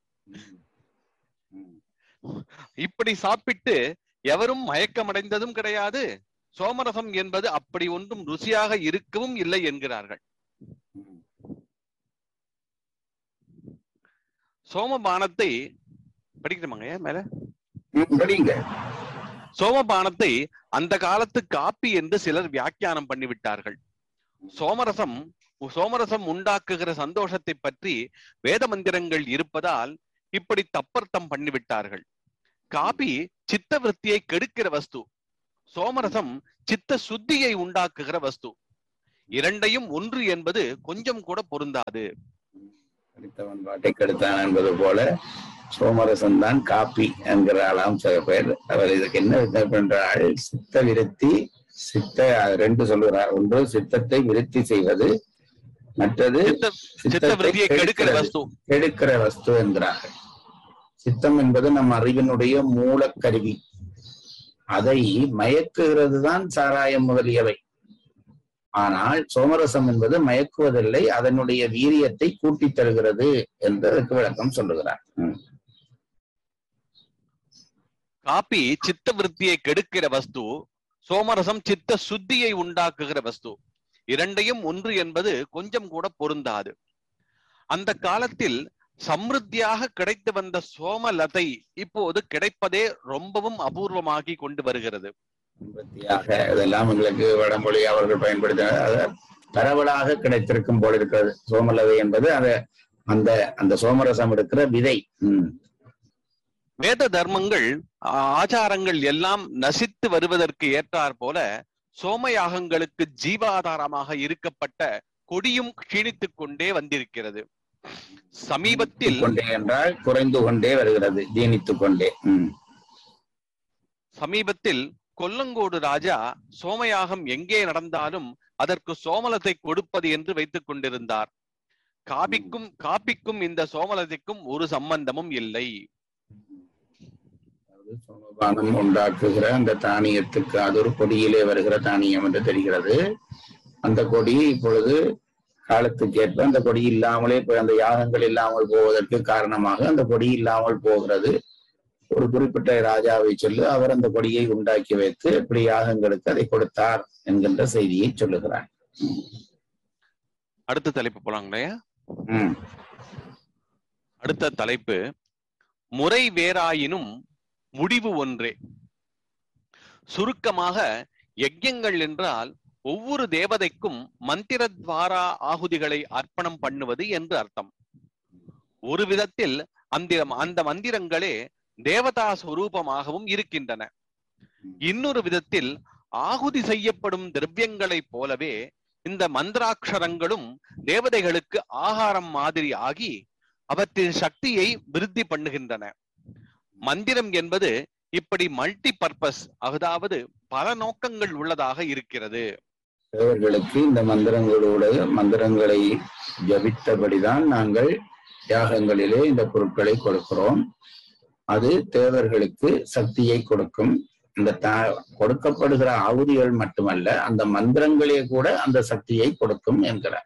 ம்.
இப்படி சாப்பிட்டு எவரும் மயக்கமடைந்ததும் கிடையாது சோமரசம் என்பது அப்படி ஒன்றும் ருசியாக இருக்கவும் இல்லை என்கிறார்கள்
ம்.
சோமபானத்தை படிக்கணுமாங்க ஏன் மேல
ம், படிங்க
சோமபானத்தை அந்த காலத்து காப்பி என்று சிலர் வியாக்கியானம் பண்ணிவிட்டார்கள் சோமரசம் சோமரசம் உண்டாக்குகிற சந்தோஷத்தை பற்றி வேத மந்திரங்கள் இருப்பதால் இப்படி தப்பர்த்தம் பண்ணிவிட்டார்கள் காபி சித்த விருத்தியை கெடுக்கிற வஸ்து சோமரசம் சித்த சுத்தியை உண்டாக்குகிற வஸ்து இரண்டையும் ஒன்று என்பது கொஞ்சம் கூட பொருந்தாது
படித்தவன் பாட்டை கெடுத்தான் என்பது போல சோமரசன் தான் காப்பி என்கிறாளாம் சில பேர் அவர் இதுக்கு என்ன விண்ணப்பம் என்றால் சித்த விருத்தி சித்த அது ரெண்டு சொல்லுகிறார் ஒன்று சித்தத்தை விருத்தி செய்வது மற்றது
சித்த சித்த
சித்தத்தை
விருத்தியை கெடுக்கிற
கெடுக்கிறது.
வஸ்து
கெடுக்கிற வஸ்து என்கிறார்கள் சித்தம் என்பது நம் அறிவினுடைய மூலக்கருவி அதை மயக்குகிறது தான் சாராயம் முதலியவை ஆனால் சோமரசம் என்பது மயக்குவதில்லை அதனுடைய வீரியத்தை கூட்டித் தருகிறது என்று அதற்கு விளக்கம் சொல்லுகிறார் ம்.
காப்பி சித்த விருத்தியை கெடுக்கிற வஸ்து சோமரசம் சித்த சுத்தியை உண்டாக்குகிற வஸ்து இரண்டையும் ஒன்று என்பது கொஞ்சம் கூட பொருந்தாது அந்த காலத்தில் சம்ருத்தியாக கிடைத்து வந்த சோமலதை இப்போது கிடைப்பதே ரொம்பவும் அபூர்வமாகி கொண்டு வருகிறது
உற்பத்தியாக இதெல்லாம் எங்களுக்கு வடமொழி அவர்கள் பயன்படுத்தின அது பரவலாக கிடைத்திருக்கும் போல இருக்கிறது சோமலதை என்பது அது அந்த அந்த சோமரசம் எடுக்கிற விதை ம்.
வேத தர்மங்கள் ஆ- ஆச்சாரங்கள் எல்லாம் நசித்து வருவதற்கு ஏற்றாற் போல சோமயாகங்களுக்கு ஜீவாதாரமாக இருக்கப்பட்ட கொடியும் க்ஷீணித்துக் கொண்டே வந்திருக்கிறது சமீபத்தில்
கொண்டே என்றால் குறைந்து கொண்டே வருகிறது ஜீனித்துக் கொண்டே ம்.
சமீபத்தில் கொல்லங்கோடு ராஜா சோமயாகம் எங்கே நடந்தாலும் அதற்கு சோமலத்தை கொடுப்பது என்று வைத்துக் கொண்டிருந்தார் காபிக்கும் காப்பிக்கும் இந்த சோமலத்தைக்கும் ஒரு சம்பந்தமும் இல்லை
அதாவது சோமபானம் உண்டாக்குகிற அந்த தானியத்துக்கு அது ஒரு கொடியிலே வருகிற தானியம் என்று தெரிகிறது அந்த கொடி இப்பொழுது காலத்துக்கு ஏற்ப அந்த கொடி இல்லாமலே இப்ப அந்த யாகங்கள் இல்லாமல் போவதற்கு காரணமாக அந்த கொடி இல்லாமல் போகிறது ஒரு குறிப்பிட்ட ராஜாவை சொல்லி அவர் அந்த கொடியை உண்டாக்கி வைத்து இப்படி யாகங்களுக்கு அதை கொடுத்தார் என்கின்ற செய்தியை சொல்லுகிறார்
அடுத்த தலைப்பு போலாங்களே
உம்
அடுத்த தலைப்பு முறை வேறாயினும் முடிவு ஒன்றே சுருக்கமாக யஜ்யங்கள் என்றால் ஒவ்வொரு தேவதைக்கும் மந்திரத்வாரா ஆகுதிகளை அர்ப்பணம் பண்ணுவது என்று அர்த்தம் ஒரு விதத்தில் அந்த அந்த மந்திரங்களே தேவதா ஸ்வரூபமாகவும் இருக்கின்றன இன்னொரு விதத்தில் ஆகுதி செய்யப்படும் திரவியங்களைப் போலவே இந்த மந்திராட்சரங்களும் தேவதைகளுக்கு ஆகாரம் மாதிரி ஆகி அவற்றின் சக்தியை விருத்தி பண்ணுகின்றன மந்திரம் என்பது இப்படி மல்டி பர்பஸ் அதாவது பல நோக்கங்கள் உள்ளதாக இருக்கிறது
தேவர்களுக்கு இந்த மந்திரங்களோடு மந்திரங்களை ஜபித்தபடிதான் நாங்கள் யாகங்களிலே இந்த பொருட்களை கொடுக்கிறோம் அது தேவர்களுக்கு சக்தியை கொடுக்கும் இந்த த- கொடுக்கப்படுகிற ஆகுதிகள் மட்டுமல்ல அந்த மந்திரங்களே கூட அந்த சக்தியை கொடுக்கும் என்கிறார்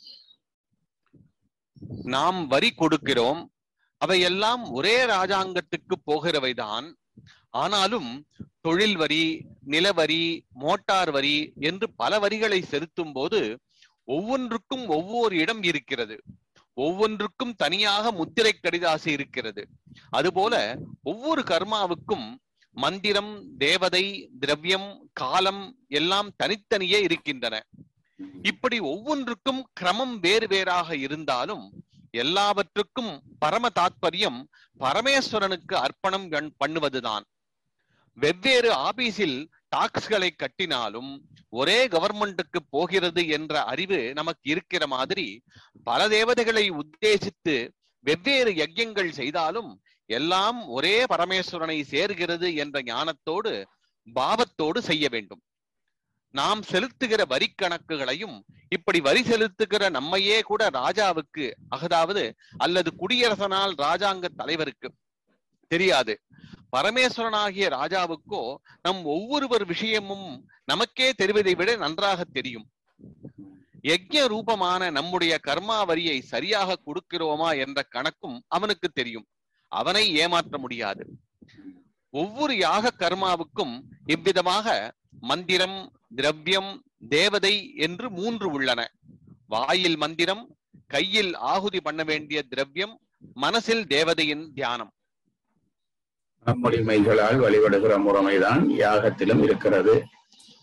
நாம் வரி கொடுக்கிறோம் அவையெல்லாம் ஒரே ராஜாங்கத்துக்கு போகிறவைதான் ஆனாலும் தொழில் வரி நிலவரி மோட்டார் வரி என்று பல வரிகளை செலுத்தும் போது ஒவ்வொன்றுக்கும் ஒவ்வொரு இடம் இருக்கிறது ஒவ்வொன்றுக்கும் தனியாக முத்திரை கடிதாசி இருக்கிறது அதுபோல ஒவ்வொரு கர்மாவுக்கும் மந்திரம் தேவதை திரவியம் காலம் எல்லாம் தனித்தனியே இருக்கின்றன இப்படி ஒவ்வொன்றுக்கும் கிரமம் வேறு வேறாக இருந்தாலும் எல்லாவற்றுக்கும் பரம தாத்பரியம் பரமேஸ்வரனுக்கு அர்ப்பணம் கண்- பண்ணுவதுதான் வெவ்வேறு ஆபீஸில் டாக்ஸ்களை கட்டினாலும் ஒரே கவர்மெண்ட்டுக்கு போகிறது என்ற அறிவு நமக்கு இருக்கிற மாதிரி பல தேவதைகளை உத்தேசித்து வெவ்வேறு யஜ்யங்கள் செய்தாலும் எல்லாம் ஒரே பரமேஸ்வரனை சேர்கிறது என்ற ஞானத்தோடு பாவத்தோடு செய்ய வேண்டும் நாம் செலுத்துகிற வரி கணக்குகளையும் இப்படி வரி செலுத்துகிற நம்மையே கூட ராஜாவுக்கு அதாவது அல்லது குடியரசனால் ராஜாங்க தலைவருக்கு தெரியாது பரமேஸ்வரனாகிய ராஜாவுக்கோ நம் ஒவ்வொருவர் விஷயமும் நமக்கே தெரிவதை விட நன்றாக தெரியும் யஜ்ய ரூபமான நம்முடைய கர்மா வரியை சரியாக கொடுக்கிறோமா என்ற கணக்கும் அவனுக்கு தெரியும் அவனை ஏமாற்ற முடியாது ஒவ்வொரு யாக கர்மாவுக்கும் இவ்விதமாக மந்திரம் திரவியம் தேவதை என்று மூன்று உள்ளன வாயில் மந்திரம் கையில் ஆகுதி பண்ண வேண்டிய திரவியம் மனசில் தேவதையின் தியானம்
மொழிமைகளால் வழிபடுகிற முறைமைதான் யாகத்திலும் இருக்கிறது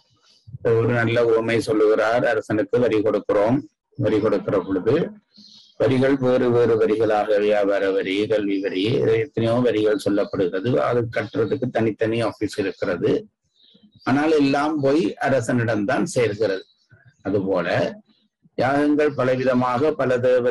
ஒரு நல்ல உவமை சொல்லுகிறார் அரசனுக்கு வரி கொடுக்கிறோம் வரி கொடுக்கிற பொழுது வரிகள் வேறு வேறு வரிகளாக வியாபார வரி கல்வி வரி எத்தனையோ வரிகள் சொல்லப்படுகிறது அது கட்டுறதுக்கு தனித்தனி ஆபீஸ் இருக்கிறது ஆனால் எல்லாம் போய் அரசனிடம்தான் சேர்கிறது அதுபோல யாகங்கள் பலவிதமாக பல தேவ